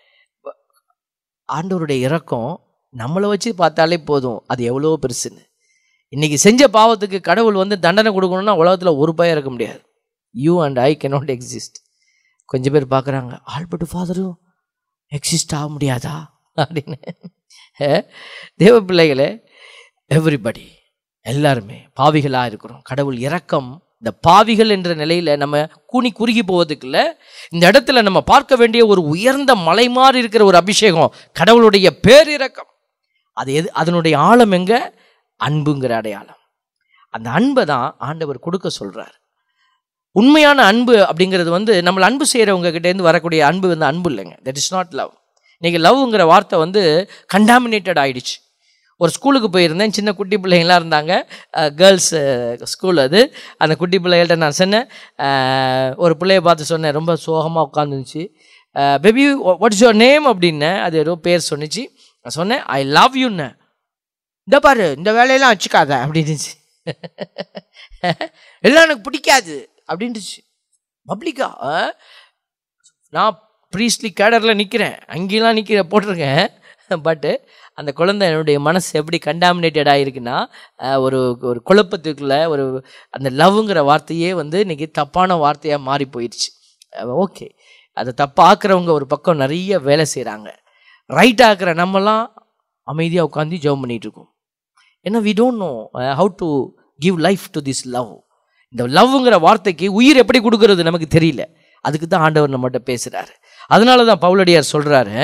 ஆண்டவருடைய இரக்கம் நம்மளை வச்சு பார்த்தாலே போதும் அது எவ்வளோ பெருசுன்னு இன்னைக்கு செஞ்ச பாவத்துக்கு கடவுள் வந்து தண்டனை கொடுக்கணும்னா உலகத்தில் ஒரு பயம் இருக்க முடியாது you and I cannot exist கொஞ்சம் பேர் பார்க்குறாங்க ஆல்பர்ட் ஃபாதரும் எக்ஸிஸ்ட் ஆக முடியாதா அப்படின்னு அஹ், தேவ பிள்ளைகளே எவ்ரிபடி எல்லாருமே பாவிகளாக இருக்கிறோம் கடவுள் இரக்கம் இந்த பாவிகள் என்ற நிலையில் நம்ம கூனி குறுகி போவதுக்குள்ள இந்த இடத்துல நம்ம பார்க்க வேண்டிய ஒரு உயர்ந்த மலை மாதிரி இருக்கிற ஒரு அபிஷேகம் கடவுளுடைய பேரிரக்கம் அது எது அதனுடைய ஆழம் எங்க அன்புங்கிற அடையாளம் அந்த அன்பை தான் ஆண்டவர் கொடுக்க சொல்றார் உண்மையான அன்பு அப்படிங்கிறது வந்து நம்மளை அன்பு செய்கிறவங்க கிட்டேருந்து வரக்கூடிய அன்பு வந்து அன்பு இல்லைங்க தட் இஸ் நாட் லவ் இன்னைக்கு லவ்ங்கிற வார்த்தை வந்து கண்டாமினேட்டட் ஆயிடுச்சு ஒரு ஸ்கூலுக்கு போயிருந்தேன் சின்ன குட்டி பிள்ளைங்களாம் இருந்தாங்க கேர்ள்ஸ் ஸ்கூல் அது அந்த குட்டி பிள்ளைகள்ட்ட நான் சொன்னேன் அஹ், ஒரு பிள்ளைய பார்த்து சொன்னேன் ரொம்ப சோகமாக உட்காந்துருந்துச்சு baby what is your name அப்படின்னேன் அது ஏதோ பேர் சொன்னிச்சு நான் சொன்னேன் ஐ லவ் யூன்னு இந்த பாரு இந்த வேலையெல்லாம் வச்சுக்காத அப்படின்னுச்சு எல்லாம் எனக்கு பிடிக்காது அப்படின்ட்டுச்சு பப்ளிக்கா நான் ப்ரீஸ்லி கேடரில் நிற்கிறேன் அங்கேலாம் நிற்கிற போட்டிருக்கேன் பட்டு அந்த குழந்தை என்னுடைய மனசு எப்படி கண்டாமினேட்டட் ஆகிருக்குன்னா அஹ், ஒரு ஒரு குழப்பத்துக்குள்ள ஒரு அந்த லவ்ங்கிற வார்த்தையே வந்து இன்னைக்கு தப்பான வார்த்தையாக மாறி போயிடுச்சு ஓகே அதை தப்பாக்குறவங்க ஒரு பக்கம் நிறைய வேலை செய்கிறாங்க ரைட் ஆக்குற நம்மலாம் அமைதியாக உட்காந்து ஜெபம் பண்ணிட்டு இருக்கோம் ஏன்னா we don't know how to give life to this love இந்த லவ்ங்கிற வார்த்தைக்கு உயிர் எப்படி கொடுக்கறது நமக்கு தெரியல அதுக்கு தான் ஆண்டவர் நம்மகிட்ட பேசுகிறாரு அதனால தான் பவுலடியார் சொல்கிறாரு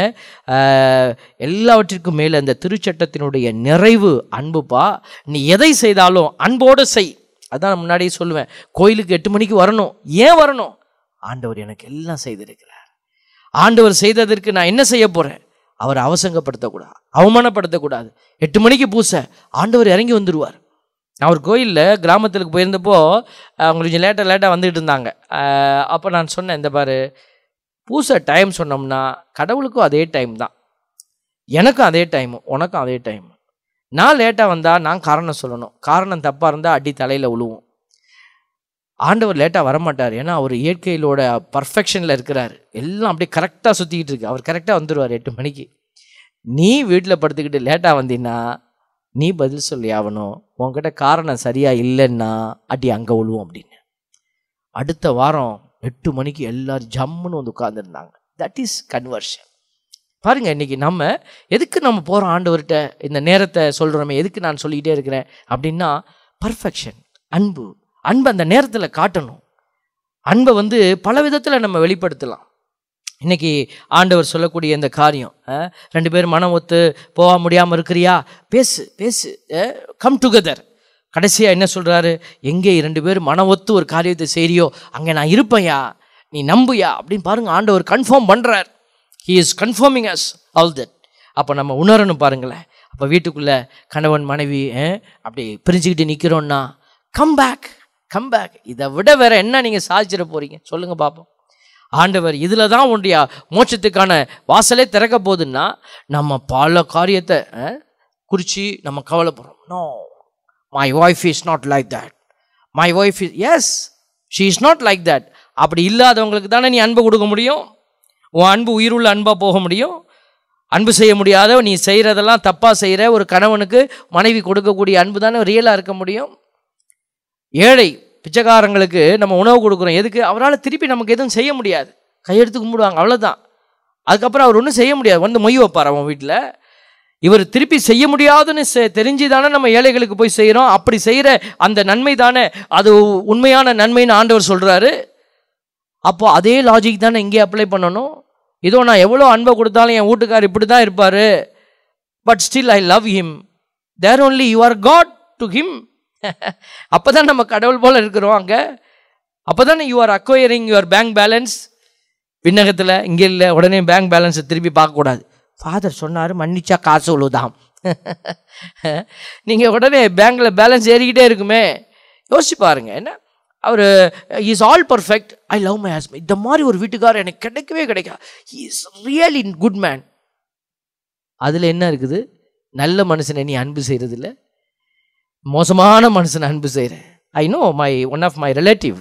எல்லாவற்றிற்கும் மேலே அந்த திருச்சட்டத்தினுடைய நிறைவு அன்புப்பா நீ எதை செய்தாலும் அன்போடு செய் அதான் நான் முன்னாடியே சொல்லுவேன் கோயிலுக்கு எட்டு மணிக்கு வரணும் ஏன் வரணும் ஆண்டவர் எனக்கு எல்லாம் செய்திருக்கிறார் ஆண்டவர் செய்ததற்கு நான் என்ன செய்ய போகிறேன் அவரை அவசங்கப்படுத்தக்கூடாது அவமானப்படுத்தக்கூடாது எட்டு மணிக்கு பூசை ஆண்டவர் இறங்கி வந்துடுவார் நான் ஒரு கோயிலில் கிராமத்துக்கு போயிருந்தப்போ அவங்க கொஞ்சம் லேட்டாக லேட்டாக வந்துட்டு இருந்தாங்க அஹ் அப்போ நான் சொன்னேன் இந்த பாரு பூசை டைம் சொன்னோம்னா கடவுளுக்கும் அதே டைம் தான் எனக்கும் அதே டைம் உனக்கும் அதே டைம் நான் லேட்டாக வந்தால் நான் காரணம் சொல்லணும் காரணம் தப்பாக இருந்தால் அடி தலையில் விழுவும் ஆண்டவர் லேட்டாக வரமாட்டார் ஏன்னா அவர் இயற்கையிலோட பர்ஃபெக்ஷனில் இருக்கிறார் எல்லாம் அப்படியே கரெக்டாக சுற்றிக்கிட்டு இருக்கு அவர் கரெக்டாக வந்துடுவார் எட்டு மணிக்கு நீ வீட்டில் படுத்துக்கிட்டு லேட்டாக வந்தீன்னா நீ பதில் சொல்லி ஆகணும் உன்கிட்ட காரணம் சரியா இல்லைன்னா அடி அங்கே விழுவோம் அப்படின்னு அடுத்த வாரம் எட்டு மணிக்கு எல்லாரும் ஜம்முன்னு வந்து உட்காந்துருந்தாங்க தட் இஸ் கன்வர்ஷன் பாருங்க இன்னைக்கு நம்ம எதுக்கு நம்ம போகிறோம் ஆண்டவர்கிட்ட இந்த நேரத்தை சொல்கிறோமே எதுக்கு நான் சொல்லிக்கிட்டே இருக்கிறேன் அப்படின்னா பர்ஃபெக்ஷன் அன்பு அன்பை அந்த நேரத்தில் காட்டணும் அன்பை வந்து பல விதத்தில் நம்ம வெளிப்படுத்தலாம் இன்னைக்கு ஆண்டவர் சொல்லக்கூடிய இந்த காரியம் அஹ், ரெண்டு பேரும் மனம் ஒத்து போக முடியாமல் இருக்கிறியா பேசு பேசு கம் டுகெதர் கடைசியாக என்ன சொல்கிறாரு எங்கே இரண்டு பேரும் மனம் ஒத்து ஒரு காரியத்தை செய்றியோ அங்கே நான் இருப்பேன்யா நீ நம்புயா அப்படின்னு பாருங்க ஆண்டவர் கன்ஃபார்ம் பண்ணுறார் he is confirming as all that அப்போ நம்ம உணரணும் பாருங்களேன் அப்போ வீட்டுக்குள்ளே கணவன் மனைவி அஹ், அப்படி பிரிஞ்சுக்கிட்டு நிற்கிறோன்னா கம் பேக் கம் பேக் இதை விட வேற என்ன நீங்கள் சாதிச்சிட போறீங்க சொல்லுங்க பார்ப்போம் ஆண்டவர் இதில் தான் உன்னுடைய மோட்சத்துக்கான வாசலே திறக்க போகுதுன்னா நம்ம பல காரியத்தை அஹ், குறித்து நம்ம கவலைப்படுறோம் no my wife is not like that my wife is yes she is not like that அப்படி இல்லாதவங்களுக்கு தானே நீ அன்பு கொடுக்க முடியும் உன் அன்பு உயிருள்ள அன்பாக போக முடியும் அன்பு செய்ய முடியாத நீ செய்கிறதெல்லாம் தப்பாக செய்கிற ஒரு கணவனுக்கு மனைவி கொடுக்கக்கூடிய அன்பு தானே ரியலாக இருக்க முடியும் ஏழை பிச்சைக்காரங்களுக்கு நம்ம உணவு கொடுக்குறோம் எதுக்கு அவரால் திருப்பி நமக்கு எதுவும் செய்ய முடியாது கையெடுத்து கும்பிடுவாங்க அவ்வளோதான் அதுக்கப்புறம் அவர் ஒன்றும் செய்ய முடியாது வந்து மொய் வைப்பார் அவன் வீட்டில் இவர் திருப்பி செய்ய முடியாதுன்னு செ- தெரிஞ்சு தானே நம்ம ஏழைகளுக்கு போய் செய்கிறோம் அப்படி செய்கிற அந்த நன்மை தானே அது உண்மையான நன்மைன்னு ஆண்டவர் சொல்கிறாரு அப்போ அதே லாஜிக் தானே இங்கே அப்ளை பண்ணணும் இதோ நான் எவ்வளோ அன்பை கொடுத்தாலும் என் வீட்டுக்கார் இப்படி தான் இருப்பார் but still I love him there only you are God to him அப்போ தான் நம்ம கடவுள் போல் இருக்கிறோம் அங்கே அப்போ தானே you are acquiring your bank balance விண்ணகத்தில் இங்கே இல்லை உடனே பேங்க் பேலன்ஸை திருப்பி பார்க்கக்கூடாது ஃபாதர் சொன்னார் மன்னிச்சா காசு உழுதாம் நீங்கள் உடனே பேங்க்கில் பேலன்ஸ் ஏறிக்கிட்டே இருக்குமே யோசிச்சு பாருங்க என்ன அவர் is all perfect I love my husband இந்த மாதிரி ஒரு வீட்டுக்காரர் எனக்கு கிடைக்கவே கிடைக்காது இஸ் ரியலி குட் மேன் அதில் என்ன இருக்குது நல்ல மனுஷனை நீ அன்பு செய்கிறதில்ல மோசமான மனுஷனை அன்பு செய்கிறேன் I know my one of my relative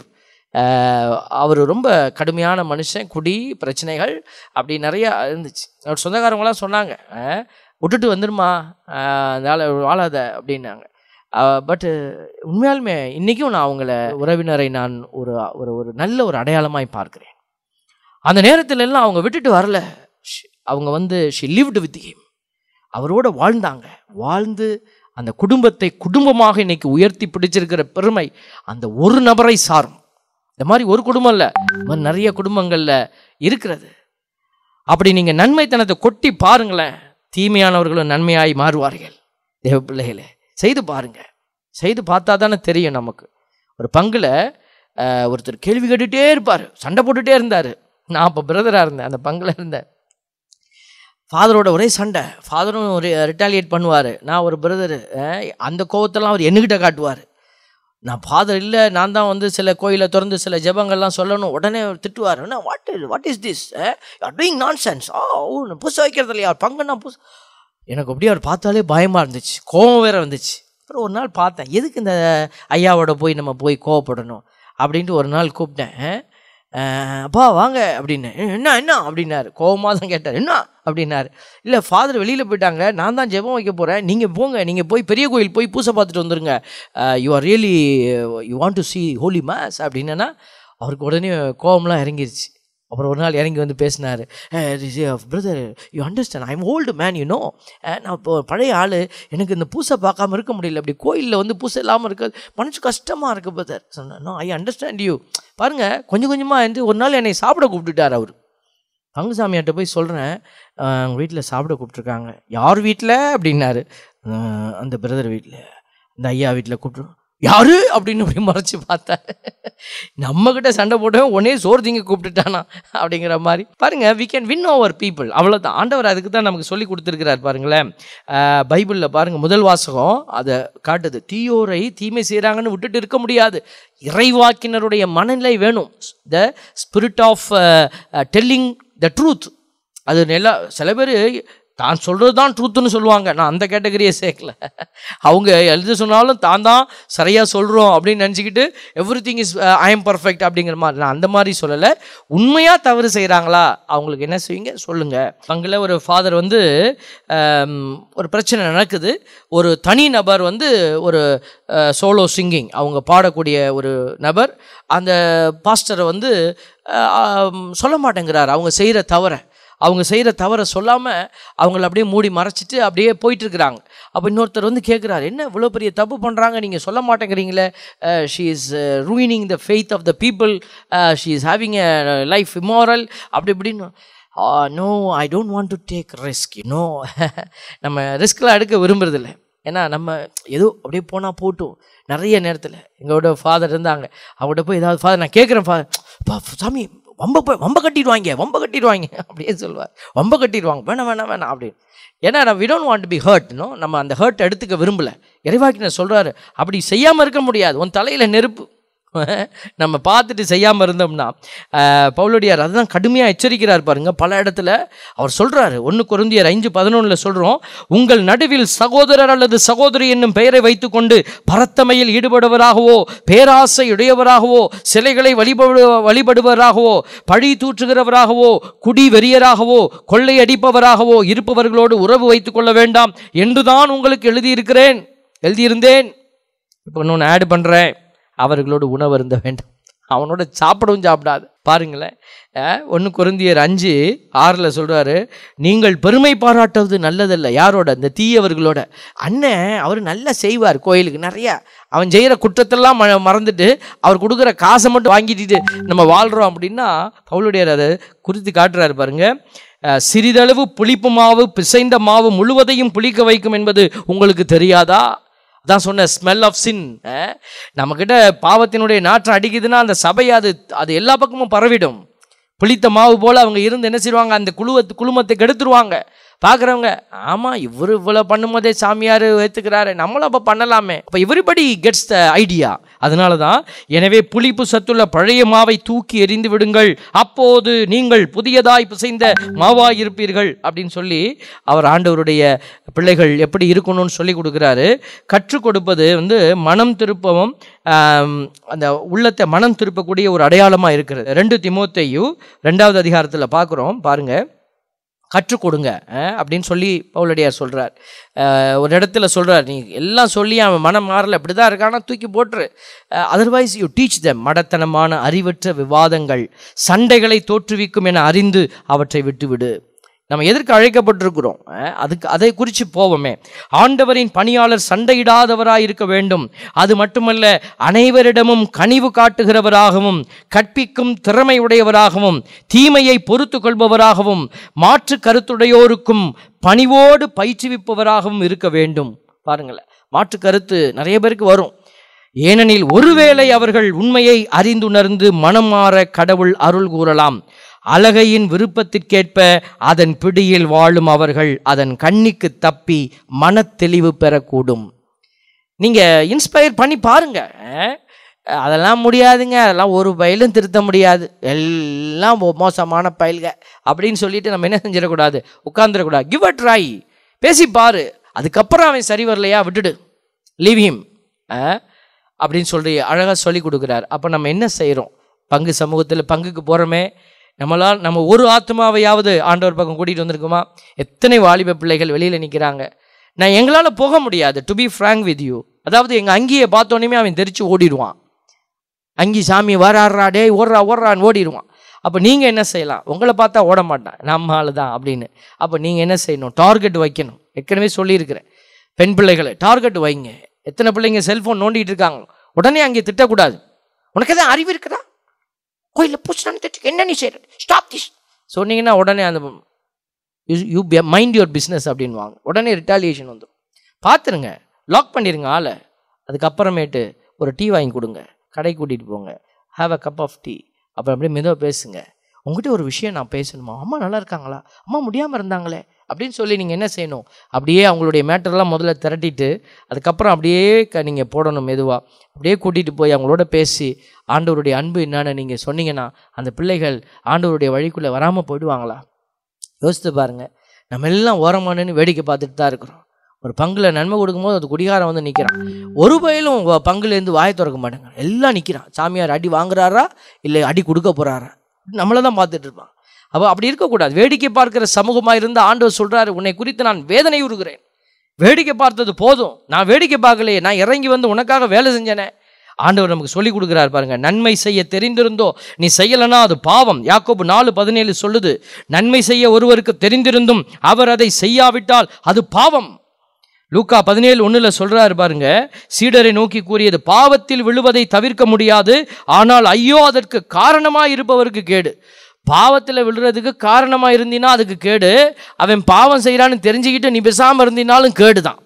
அவர் ரொம்ப கடுமையான மனுஷன் குடி பிரச்சனைகள் அப்படி நிறையா இருந்துச்சு அவர் சொந்தக்காரங்களாம் சொன்னாங்க அஹ், விட்டுட்டு வந்துடுமா அஹ், அந்த ஆளை வாழாத அப்படின்னாங்க பட்டு உண்மையாலுமே இன்றைக்கும் நான் அவங்கள உறவினரை நான் ஒரு ஒரு ஒரு நல்ல ஒரு அடையாளமாய் பார்க்கிறேன் அந்த நேரத்துல எல்லாம் அவங்க விட்டுட்டு வரல She- அவங்க வந்து ஷி லிவ்டு வித் ஹிம் அவரோட வாழ்ந்தாங்க வாழ்ந்து அந்த குடும்பத்தை குடும்பமாக இன்னைக்கு உயர்த்தி பிடிச்சிருக்கிற பெருமை அந்த ஒரு நபரை சாரும் இந்த மாதிரி ஒரு குடும்பம் இல்லை இந்த மாதிரி நிறைய குடும்பங்களில் இருக்கிறது அப்படி நீங்கள் நன்மைத்தனத்தை கொட்டி பாருங்களேன் தீமையானவர்களும் நன்மையாய் மாறுவார்கள் தேவ பிள்ளைகளே செய்து பாருங்க செய்து பார்த்தா தானே தெரியும் நமக்கு ஒரு பங்கில் ஒருத்தர் கேள்வி கேட்டுகிட்டே இருப்பார் சண்டை போட்டுகிட்டே இருந்தார் நான் அப்போ பிரதராக இருந்தேன் அந்த பங்கில் இருந்தேன் ஃபாதரோட ஒரே சண்டை ஃபாதரும் ஒரு ரிட்டாலியேட் பண்ணுவார் நான் ஒரு பிரதரு அந்த கோவத்தெல்லாம் அவர் என்கிட்ட காட்டுவார் நான் ஃபாதர் இல்லை நான் தான் வந்து சில கோயிலை திறந்து சில ஜெபங்கள்லாம் சொல்லணும் உடனே அவர் திட்டுவார் என்ன what is what is this doing nonsense ஆ ஓ புதுசு வைக்கிறது இல்லையா பங்குன்னா புதுசு எனக்கு அப்படியே அவர் பார்த்தாலே பயமாக இருந்துச்சு கோவம் வேற வந்துச்சு அப்புறம் ஒரு நாள் பார்த்தேன் எதுக்கு இந்த ஐயாவோட போய் நம்ம போய் கோவப்படணும் அப்படின்ட்டு ஒரு நாள் கூப்பிட்டேன் அஹ், அப்பா வாங்க அப்படின்னு "எ, என்ன என்ன அப்படின்னாரு கோவமாக தான் கேட்டார் என்ன அப்படின்னாரு இல்லை ஃபாதர் வெளியில் போயிட்டாங்க நான் தான் ஜெபம் வைக்க போகிறேன் நீங்கள் போங்க நீங்கள் போய் பெரிய கோயில் போய் பூசை பார்த்துட்டு வந்துருங்க you are really you want to see holy mass அப்படின்னா அவருக்கு உடனே கோவம்லாம் இறங்கிருச்சு அப்புறம் ஒரு நாள் இறங்கி வந்து பேசினார் brother you understand I'm old man you know நான் இப்போ பழைய ஆள் எனக்கு இந்த பூசை பார்க்காம இருக்க முடியல அப்படி கோயிலில் வந்து பூசை இல்லாமல் இருக்க மனசு கஷ்டமாக இருக்கு பிரதர் சொன்னேன் ஐ அண்டர்ஸ்டாண்ட் யூ பாருங்கள் கொஞ்சம் கொஞ்சமாக வந்து ஒரு நாள் என்னை சாப்பிட கூப்பிட்டுட்டார் அவர் பங்குசாமியார்ட்ட போய் சொல்கிறேன் அவங்க வீட்டில் சாப்பிட கூப்பிட்ருக்காங்க யார் வீட்டில் அப்படின்னாரு "அஹ், அந்த பிரதர் வீட்டில் அந்த ஐயா வீட்டில் கூப்பிட்டு யாரு அப்படின்னு அப்படி மறைச்சு பார்த்தாரு நம்மக்கிட்ட சண்டை போட்டவன் உடனே சோறு திங்க கூப்பிட்டுட்டானா அப்படிங்கிற மாதிரி பாருங்க we can win over people அவ்வளோதான் ஆண்டவர் அதுக்கு தான் நமக்கு சொல்லி கொடுத்துருக்கிறார் பாருங்களேன் அஹ், பைபிளில் பாருங்க முதல் வாசகம் அதை காட்டுது தீயோரை தீமை செய்கிறாங்கன்னு விட்டுட்டு இருக்க முடியாது இறைவாக்கினருடைய மனநிலை வேணும் the spirit of telling the truth அது நல்லா சில பேர் தான் சொல்கிறது தான் ட்ரூத்துன்னு சொல்லுவாங்க நான் அந்த கேட்டகரியை சேர்க்கல அவங்க எழுத சொன்னாலும் தான் தான் சரியாக சொல்கிறோம் அப்படின்னு நினச்சிக்கிட்டு everything is I am perfect அப்படிங்கிற மாதிரி நான் அந்த மாதிரி சொல்லலை உண்மையாக தவறு செய்கிறாங்களா அவங்களுக்கு என்ன செய்வீங்க சொல்லுங்கள் அங்கே ஒரு ஃபாதர் வந்து ஆம், ஒரு பிரச்சனை நடக்குது ஒரு தனி நபர் வந்து ஒரு சோலோ சிங்கிங் அவங்க பாடக்கூடிய ஒரு நபர் அந்த பாஸ்டரை வந்து அஹ், ஆம், சொல்ல மாட்டேங்கிறார் அவங்க செய்கிற தவறை அவங்க செய்கிற தவறை சொல்லாமல் அவங்கள அப்படியே மூடி மறைச்சிட்டு அப்படியே போயிட்டு இருக்கிறாங்க அப்போ இன்னொருத்தர் வந்து கேட்குறாரு என்ன இவ்வளோ பெரிய தப்பு பண்ணுறாங்க நீங்கள் சொல்ல மாட்டேங்கிறீங்களே she is ruining the faith of the people she is having a life immoral அப்படி இப்படின்னு no I don't want to take risk no நம்ம ரிஸ்க்லாம் எடுக்க விரும்புறதில்ல ஏன்னா நம்ம ஏதோ அப்படியே போனால் போட்டும் நிறைய நேரத்தில் எங்களோட ஃபாதர் இருந்தாங்க அவங்கள்ட்ட போய் ஏதாவது ஃபாதர் நான் கேட்குறேன் ஃபாதர் சாமி வம்ப போய் வம்ப கட்டிடுவாங்க வம்ப கட்டிடுவாங்க அப்படியே சொல்லுவார் வம்ப கட்டிடுவாங்க வேணாம் வேணாம் வேணாம் அப்படின்னு ஏன்னா நம்ம we don't want to be hurt no நம்ம அந்த ஹர்ட் எடுத்துக்க விரும்பல இறைவாக்கினர் சொல்கிறாரு அப்படி செய்யாமல் இருக்க முடியாது உன் தலையில் நெருப்பு நம்ம பார்த்துட்டு செய்யாமல் இருந்தோம்னா அஹ், பவுலடியார் அதுதான் கடுமையாக எச்சரிக்கிறார் பாருங்க பல இடத்துல அவர் சொல்றாரு ஒன்று குருந்தியர் ஐந்து பதினொன்றில் சொல்கிறோம் உங்கள் நடுவில் சகோதரர் அல்லது சகோதரி என்னும் பெயரை வைத்துக்கொண்டு பரத்தமையில் ஈடுபடுவராகவோ பேராசை உடையவராகவோ சிலைகளை வழிபடு வழிபடுவராகவோ பழி தூற்றுகிறவராகவோ குடி வெறியராகவோ கொள்ளையடிப்பவராகவோ இருப்பவர்களோடு உறவு வைத்துக் கொள்ள வேண்டாம் என்றுதான் உங்களுக்கு எழுதியிருக்கிறேன் எழுதியிருந்தேன் இப்போ இன்னொன்று ஆட் பண்ணுறேன் அவர்களோடு உணவு இருந்த வேண்டாம் அவனோட சாப்பிடவும் சாப்பிடாது பாருங்களேன் ஒன்று குருந்தியர் அஞ்சு ஆறில் சொல்கிறாரு நீங்கள் பெருமை பாராட்டுவது நல்லதல்ல யாரோட இந்த தீயவர்களோட அண்ணன் அவர் நல்லா செய்வார் கோயிலுக்கு நிறையா அவன் செய்கிற குற்றத்தெல்லாம் ம மறந்துட்டு அவர் கொடுக்குற காசை மட்டும் வாங்கிட்டு நம்ம வாழ்கிறோம் அப்படின்னா பவுலுடையார் அதை குறித்து காட்டுறாரு பாருங்க அஹ், சிறிதளவு புளிப்பு மாவு பிசைந்த மாவு முழுவதையும் புளிக்க வைக்கும் என்பது உங்களுக்கு தெரியாதா அதான் சொன்ன ஸ்மெல் ஆஃப் சின் நம்மக்கிட்ட பாவத்தினுடைய நாற்றம் அடிக்குதுன்னா அந்த சபை அது அது எல்லா பக்கமும் பரவிடும் புளித்த மாவு போல் அவங்க இருந்து என்ன செய்வாங்க அந்த குழுவத்து குழுமத்தை கெடுத்துருவாங்க பார்க்குறவங்க ஆமாம் இவர் இவ்வளோ பண்ணும்போதே சாமியார் ஏற்றுக்கிறாரு நம்மளும் அப்போ பண்ணலாமே அப்போ எவ்ரிபடி கெட்ஸ் த ஐடியா அதனால தான் எனவே புளிப்பு சத்துள்ள பழைய மாவை தூக்கி எறிந்து விடுங்கள் அப்போது நீங்கள் புதியதாய் பிசைந்த மாவாய் இருப்பீர்கள் அப்படின்னு சொல்லி அவர் ஆண்டவருடைய பிள்ளைகள் எப்படி இருக்கணும்னு சொல்லி கொடுக்குறாரு கற்றுக் கொடுப்பது வந்து மனம் திருப்பவும் ஆம், அந்த உள்ளத்தை மனம் திருப்பக்கூடிய ஒரு அடையாளமாக இருக்கிறது ரெண்டு திமோத்தேயு ரெண்டாவது அதிகாரத்தில் பார்க்குறோம் பாருங்க கற்றுக் கொடுங்க அஹ், அப்படின்னு சொல்லி பவுலடியார் சொல்கிறார் ஒரு இடத்துல சொல்கிறார் நீ எல்லாம் சொல்லி அவன் மனம் மாறல இப்படி தான் இருக்கானா தூக்கி போட்டுரு அதர்வைஸ் யூ டீச் them மடத்தனமான அறிவற்ற விவாதங்கள் சண்டைகளை தோற்றுவிக்கும் என அறிந்து அவற்றை விட்டுவிடு நம்ம எதற்கு அழைக்கப்பட்டிருக்கிறோம் அஹ், அதுக்கு அதை குறித்து போவோமே ஆண்டவரின் பணியாளர் சண்டையிடாதவராய் இருக்க வேண்டும் அது மட்டுமல்ல அனைவரிடமும் கனிவு காட்டுகிறவராகவும் கற்பிக்கும் திறமை உடையவராகவும் தீமையை பொறுத்து கொள்பவராகவும் மாற்று கருத்துடையோருக்கும் பணிவோடு பயிற்றுவிப்பவராகவும் இருக்க வேண்டும் பாருங்களேன் மாற்று கருத்து நிறைய பேருக்கு வரும் ஏனெனில் ஒருவேளை அவர்கள் உண்மையை அறிந்துணர்ந்து மனம் மாற கடவுள் அருள் கூறலாம் அழகையின் விருப்பத்திற்கேற்ப அதன் பிடியில் வாழும் அவர்கள் அதன் கண்ணிக்கு தப்பி மனத்தெளிவு பெறக்கூடும் நீங்க இன்ஸ்பயர் பண்ணி பாருங்க அஹ், அதெல்லாம் முடியாதுங்க அதெல்லாம் ஒரு பயிலும் திருத்த முடியாது எல்லாம் மோ- மோசமான பயில்க அப்படின்னு சொல்லிட்டு நம்ம என்ன செஞ்சிடக்கூடாது உட்காந்துடக்கூடாது கிவ் அ ட்ரை பேசி பாரு அதுக்கப்புறம் அவன் சரி வரலையா விட்டுடு லீவ் ஹிம் அப்படின்னு சொல்லி அழகாக சொல்லி கொடுக்குறார் அப்போ நம்ம என்ன செய்கிறோம் பங்கு சமூகத்தில் பங்குக்கு போகிறோமே நம்மளால் நம்ம ஒரு ஆத்மாவையாவது ஆண்டவர் பக்கம் கூட்டிகிட்டு வந்திருக்குமா எத்தனை வாலிப பிள்ளைகள் வெளியில் நிற்கிறாங்க நான் எங்களால் போக முடியாது to be frank with you அதாவது எங்கள் அங்கியை பார்த்தோன்னே அவன் தெரிச்சு ஓடிடுவான் அங்கி சாமி வராடுறா டேய் ஓடுறா ஓடுறான்னு ஓடிடுவான் அப்போ நீங்கள் என்ன செய்யலாம் உங்களை பார்த்தா ஓட மாட்டான் நம்ம ஆளு தான் அப்படின்னு அப்போ நீங்கள் என்ன செய்யணும் டார்கெட் வைக்கணும் ஏற்கனவே சொல்லியிருக்கிறேன் பெண் பிள்ளைகளை டார்கெட் வைங்க எத்தனை பிள்ளைங்க செல்ஃபோன் நோண்டிட்டு இருக்காங்க உடனே அங்கே திட்டக்கூடாது உனக்கு எதாவது அறிவு இருக்குதா கோயிலில் பூச்சினான்னு திட்டு என்ன நீ செய்யற ஸ்டாப் திஸ் சொன்னீங்கன்னா உடனே அந்த யூ மைண்ட் யுவர் பிஸ்னஸ் அப்படின்வாங்க உடனே ரிட்டாலியேஷன் வந்துடும் பார்த்துருங்க லாக் பண்ணிடுங்க ஆளை அதுக்கப்புறமேட்டு ஒரு டீ வாங்கி கொடுங்க கடைக்கு கூட்டிகிட்டு போங்க have a cup of tea அப்புறம் அப்படியே மெதுவாக பேசுங்க உங்ககிட்ட ஒரு விஷயம் நான் பேசணுமா அம்மா நல்லா இருக்காங்களா அம்மா முடியாமல் இருந்தாங்களே அப்படின்னு சொல்லி நீங்கள் என்ன செய்யணும் அப்படியே அவங்களுடைய மேட்டர்லாம் முதல்ல திரட்டிட்டு அதுக்கப்புறம் அப்படியே க நீங்கள் போடணும் மெதுவாக அப்படியே கூட்டிகிட்டு போய் அவங்களோட பேசி ஆண்டவருடைய அன்பு என்னன்னு நீங்கள் சொன்னீங்கன்னா அந்த பிள்ளைகள் ஆண்டவருடைய வழிக்குள்ளே வராமல் போயிடுவாங்களா யோசித்து பாருங்க நம்ம எல்லாம் ஓரமானு வேடிக்கை பார்த்துட்டு தான் இருக்கிறோம் ஒரு பங்குல நன்மை கொடுக்கும்போது அது குடிகாரம் வந்து நிற்கிறான் ஒரு பயிலும் உங்கள் பங்குலேருந்து வாயை திறக்க மாட்டேங்க எல்லாம் நிற்கிறான் சாமியார் அடி வாங்குறாரா இல்லை அடி கொடுக்க போகிறாரா நம்மளை தான் பார்த்துட்டு இருப்பான் அப்போ அப்படி இருக்கக்கூடாது வேடிக்கை பார்க்கிற சமூகமாக இருந்து ஆண்டவர் சொல்கிறாரு உன்னை குறித்து நான் வேதனை உறுகிறேன் வேடிக்கை பார்த்தது போதும் நான் வேடிக்கை பார்க்கலையே நான் இறங்கி வந்து உனக்காக வேலை செஞ்சேனே ஆண்டவர் நமக்கு சொல்லி கொடுக்குறாரு பாருங்க நன்மை செய்ய தெரிந்திருந்தோ நீ செய்யலைன்னா அது பாவம் யாக்கோபு நாலு பதினேழு சொல்லுது நன்மை செய்ய ஒருவருக்கு தெரிந்திருந்தும் அவர் அதை செய்யாவிட்டால் அது பாவம் லூக்கா பதினேழு ஒண்ணுல சொல்றாரு பாருங்க சீடரை நோக்கி கூறியது பாவத்தில் விழுவதை தவிர்க்க முடியாது ஆனால் ஐயோ அதற்கு காரணமாய் இருப்பவருக்கு கேடு பாவத்தில் விழுறதுக்கு காரணமாக இருந்தினா அதுக்கு கேடு அவன் பாவம் செய்கிறான்னு தெரிஞ்சுக்கிட்டு நீ பேசாமல் இருந்தினாலும் கேடு தான்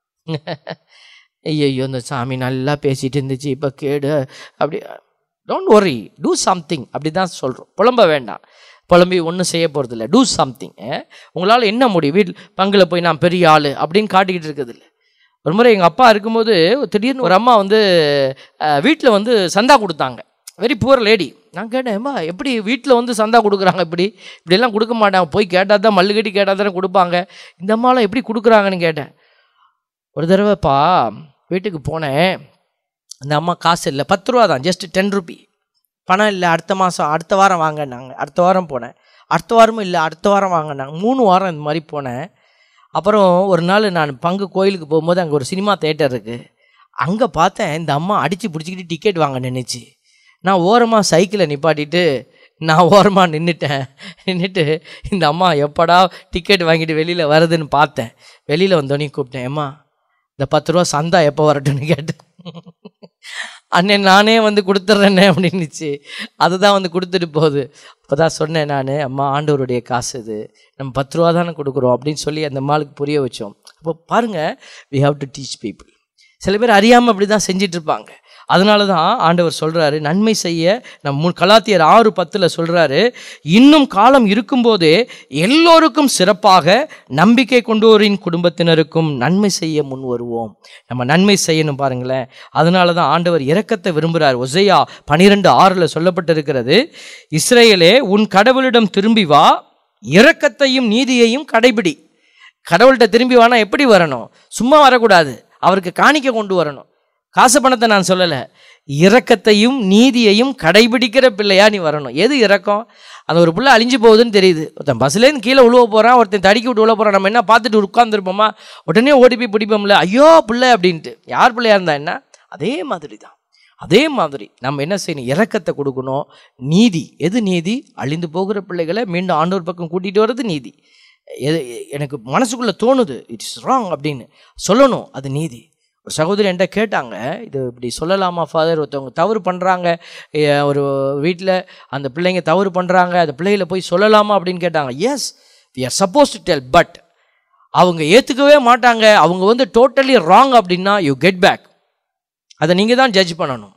ஐயோ இந்த சாமி நல்லா பேசிட்டு இருந்துச்சு இப்போ கேடு அப்படி டோன்ட் worry டூ சம்திங் அப்படி தான் சொல்கிறோம் புலம்ப வேண்டாம் புலம்பி ஒன்றும் செய்ய போகிறதில்ல டூ சம்திங் உங்களால் என்ன முடியும் வீட்டில் பங்கில் போய் நான் பெரிய ஆள் அப்படின்னு காட்டிக்கிட்டு இருக்குது இல்லை ஒரு முறை எங்கள் அப்பா இருக்கும்போது திடீர்னு ஒரு அம்மா வந்து வீட்டில் வந்து சந்தா கொடுத்தாங்க வெரி புவர் லேடி நான் கேட்டேன் அம்மா எப்படி வீட்டில் வந்து சந்தா கொடுக்குறாங்க இப்படி இப்படியெல்லாம் கொடுக்க மாட்டாங்க போய் கேட்டால் தான் மல்லு கட்டி கேட்டால் தானே கொடுப்பாங்க இந்த அம்மாலாம் எப்படி கொடுக்குறாங்கன்னு கேட்டேன் ஒரு தடவைப்பா வீட்டுக்கு போனேன் அந்த அம்மா காசு இல்லை பத்து ரூபா தான் ஜஸ்ட் டென் ருபி பணம் இல்லை அடுத்த மாதம் அடுத்த வாரம் வாங்கினாங்க அடுத்த வாரம் போனேன் அடுத்த வாரமும் இல்லை அடுத்த வாரம் வாங்கினாங்க மூணு வாரம் இந்த மாதிரி போனேன் அப்புறம் ஒரு நாள் நான் பங்கு கோயிலுக்கு போகும்போது அங்கே ஒரு சினிமா தேட்டர் இருக்குது அங்கே பார்த்தேன் இந்த அம்மா அடித்து பிடிச்சிக்கிட்டு டிக்கெட் வாங்க நின்றுச்சு நான் ஓரமாக சைக்கிளை நிப்பாட்டிட்டு நான் ஓரமாக நின்றுட்டேன் நின்றுட்டு இந்த அம்மா எப்படா டிக்கெட் வாங்கிட்டு வெளியில் வருதுன்னு பார்த்தேன் வெளியில் வந்தோடனே கூப்பிட்டேன் ஏம்மா இந்த பத்து ரூபா சந்தா எப்போ வரட்டும்னு கேட்டேன் அண்ணே நானே வந்து கொடுத்துட்றேன்னே அப்படின்னுச்சு அதுதான் வந்து கொடுத்துட்டு போகுது அப்போ தான் சொன்னேன் நான் அம்மா ஆண்டவருடைய காசு இது நம்ம பத்து ரூபா தானே கொடுக்குறோம் அப்படின்னு சொல்லி அந்த அம்மாளுக்கு புரிய வச்சோம் அப்போ பாருங்கள் we have to teach people சில பேர் அறியாமல் அப்படி தான் செஞ்சிட்டு இருப்பாங்க அதனால தான் ஆண்டவர் சொல்கிறாரு நன்மை செய்ய நம் முன் கலாத்தியர் ஆறு பத்தில் சொல்கிறாரு இன்னும் காலம் இருக்கும்போதே எல்லோருக்கும் சிறப்பாக நம்பிக்கை கொண்டோரின் குடும்பத்தினருக்கும் நன்மை செய்ய முன் வருவோம் நம்ம நன்மை செய்யணும் பாருங்களேன் அதனால தான் ஆண்டவர் இரக்கத்தை விரும்புகிறார் ஒசையா பனிரெண்டு ஆறில் சொல்லப்பட்டிருக்கிறது இஸ்ரேலே உன் கடவுளிடம் திரும்பி வா இரக்கத்தையும் நீதியையும் கடைபிடி கடவுள்கிட்ட திரும்பி வானா எப்படி வரணும் சும்மா வரக்கூடாது அவருக்கு காணிக்க கொண்டு வரணும் காசு பணத்தை நான் சொல்லலை இரக்கத்தையும் நீதியையும் கடைபிடிக்கிற பிள்ளையா நீ வரணும் எது இரக்கம் அந்த ஒரு பிள்ளை அழிஞ்சு போகுதுன்னு தெரியுது ஒருத்தன் பஸ்லேருந்து கீழே உழுவ போகிறான் ஒருத்தன் தடுக்கி விட்டு உள்ள போகிறான் நம்ம என்ன பார்த்துட்டு உட்காந்துருப்போமா உடனே ஓடி போய் பிடிப்போம்ல ஐயோ பிள்ளை அப்படின்ட்டு யார் பிள்ளையா இருந்தா என்ன அதே மாதிரி தான் அதே மாதிரி நம்ம என்ன செய்யணும் இரக்கத்தை கொடுக்கணும் நீதி எது நீதி அழிந்து போகிற பிள்ளைகளை மீண்டும் ஆண்டோர் பக்கம் கூட்டிகிட்டு வர்றது நீதி எது எனக்கு மனசுக்குள்ளே தோணுது இட்ஸ் ராங் அப்படின்னு சொல்லணும் அது நீதி ஒரு சகோதரி என்கிட்ட கேட்டாங்க இது இப்படி சொல்லலாமா ஃபாதர் ஒருத்தவங்க தவறு பண்ணுறாங்க ஒரு வீட்டில் அந்த பிள்ளைங்க தவறு பண்ணுறாங்க அந்த பிள்ளைகளை போய் சொல்லலாமா அப்படின்னு கேட்டாங்க yes we are suppose to tell but அவங்க ஏற்றுக்கவே மாட்டாங்க அவங்க வந்து டோட்டலி ராங் அப்படின்னா யூ கெட் பேக் அதை நீங்கள் தான் ஜட்ஜ் பண்ணணும்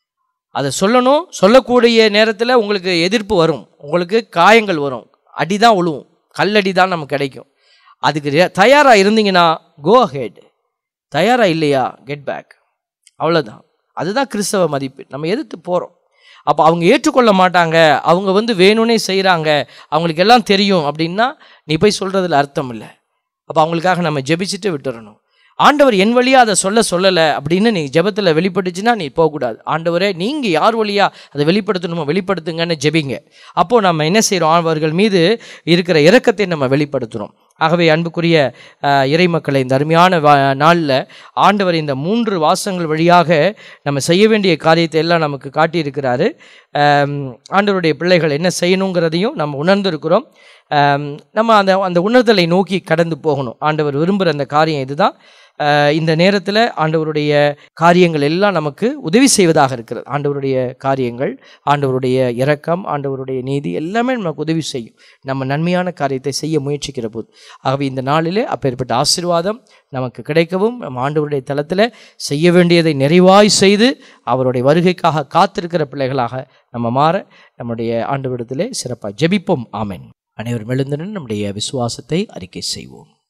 அதை சொல்லணும் சொல்லக்கூடிய நேரத்தில் உங்களுக்கு எதிர்ப்பு வரும் உங்களுக்கு காயங்கள் வரும் அடி தான் விழுவும் கல்லடி தான் நமக்கு கிடைக்கும் அதுக்கு தயாராக இருந்தீங்கன்னா கோ ஹெட் தயாராக இல்லையா கெட் பேக் அவ்வளோதான் அதுதான் கிறிஸ்தவ மதிப்பு நம்ம எதிர்த்து போகிறோம் அப்போ அவங்க ஏற்றுக்கொள்ள மாட்டாங்க அவங்க வந்து வேணும்னே செய்கிறாங்க அவங்களுக்கு எல்லாம் தெரியும் அப்படின்னா நீ போய் சொல்கிறதுல அர்த்தம் இல்லை அப்போ அவங்களுக்காக நம்ம ஜெபிச்சுட்டு விட்டுறணும் ஆண்டவர் என் வழியாக அதை சொல்ல சொல்லலை அப்படின்னு நீ ஜெபத்தில் வெளிப்பட்டுச்சுன்னா நீ போகக்கூடாது ஆண்டவரே நீங்கள் யார் வழியாக அதை வெளிப்படுத்தணுமோ வெளிப்படுத்துங்கன்னு ஜெபிங்க அப்போது நம்ம என்ன செய்கிறோம் அவர்கள் மீது இருக்கிற இரக்கத்தை நம்ம வெளிப்படுத்துகிறோம் ஆகவே அன்புக்குரிய அஹ், இறைமக்களை இந்த அருமையான வா- நாளில் ஆண்டவர் இந்த மூன்று வாசங்கள் வழியாக நம்ம செய்ய வேண்டிய காரியத்தை எல்லாம் நமக்கு காட்டியிருக்கிறாரு ஆம், ஆண்டவருடைய பிள்ளைகள் என்ன செய்யணுங்கிறதையும் நம்ம உணர்ந்திருக்கிறோம் ஆம், நம்ம அந்த அந்த உணர்தலை நோக்கி கடந்து போகணும் ஆண்டவர் விரும்புகிற அந்த காரியம் இதுதான் அஹ், இந்த நேரத்தில் ஆண்டவருடைய காரியங்கள் எல்லாம் நமக்கு உதவி செய்வதாக இருக்கிறது ஆண்டவருடைய காரியங்கள் ஆண்டவருடைய இரக்கம் ஆண்டவருடைய நீதி எல்லாமே நமக்கு உதவி செய்யும் நம்ம நன்மையான காரியத்தை செய்ய முயற்சிக்கிற போது ஆகவே இந்த நாளிலே அப்பேற்பட்ட ஆசீர்வாதம் நமக்கு கிடைக்கவும் நம்ம ஆண்டவருடைய தளத்தில் செய்ய வேண்டியதை நிறைவாய் செய்து அவருடைய வருகைக்காக காத்திருக்கிற பிள்ளைகளாக நம்ம மாற நம்முடைய ஆண்டவரிடத்திலே சிறப்பாக ஜெபிப்போம் ஆமென் அனைவரும் எழுந்தனும் நம்முடைய விசுவாசத்தை அறிக்கை செய்வோம்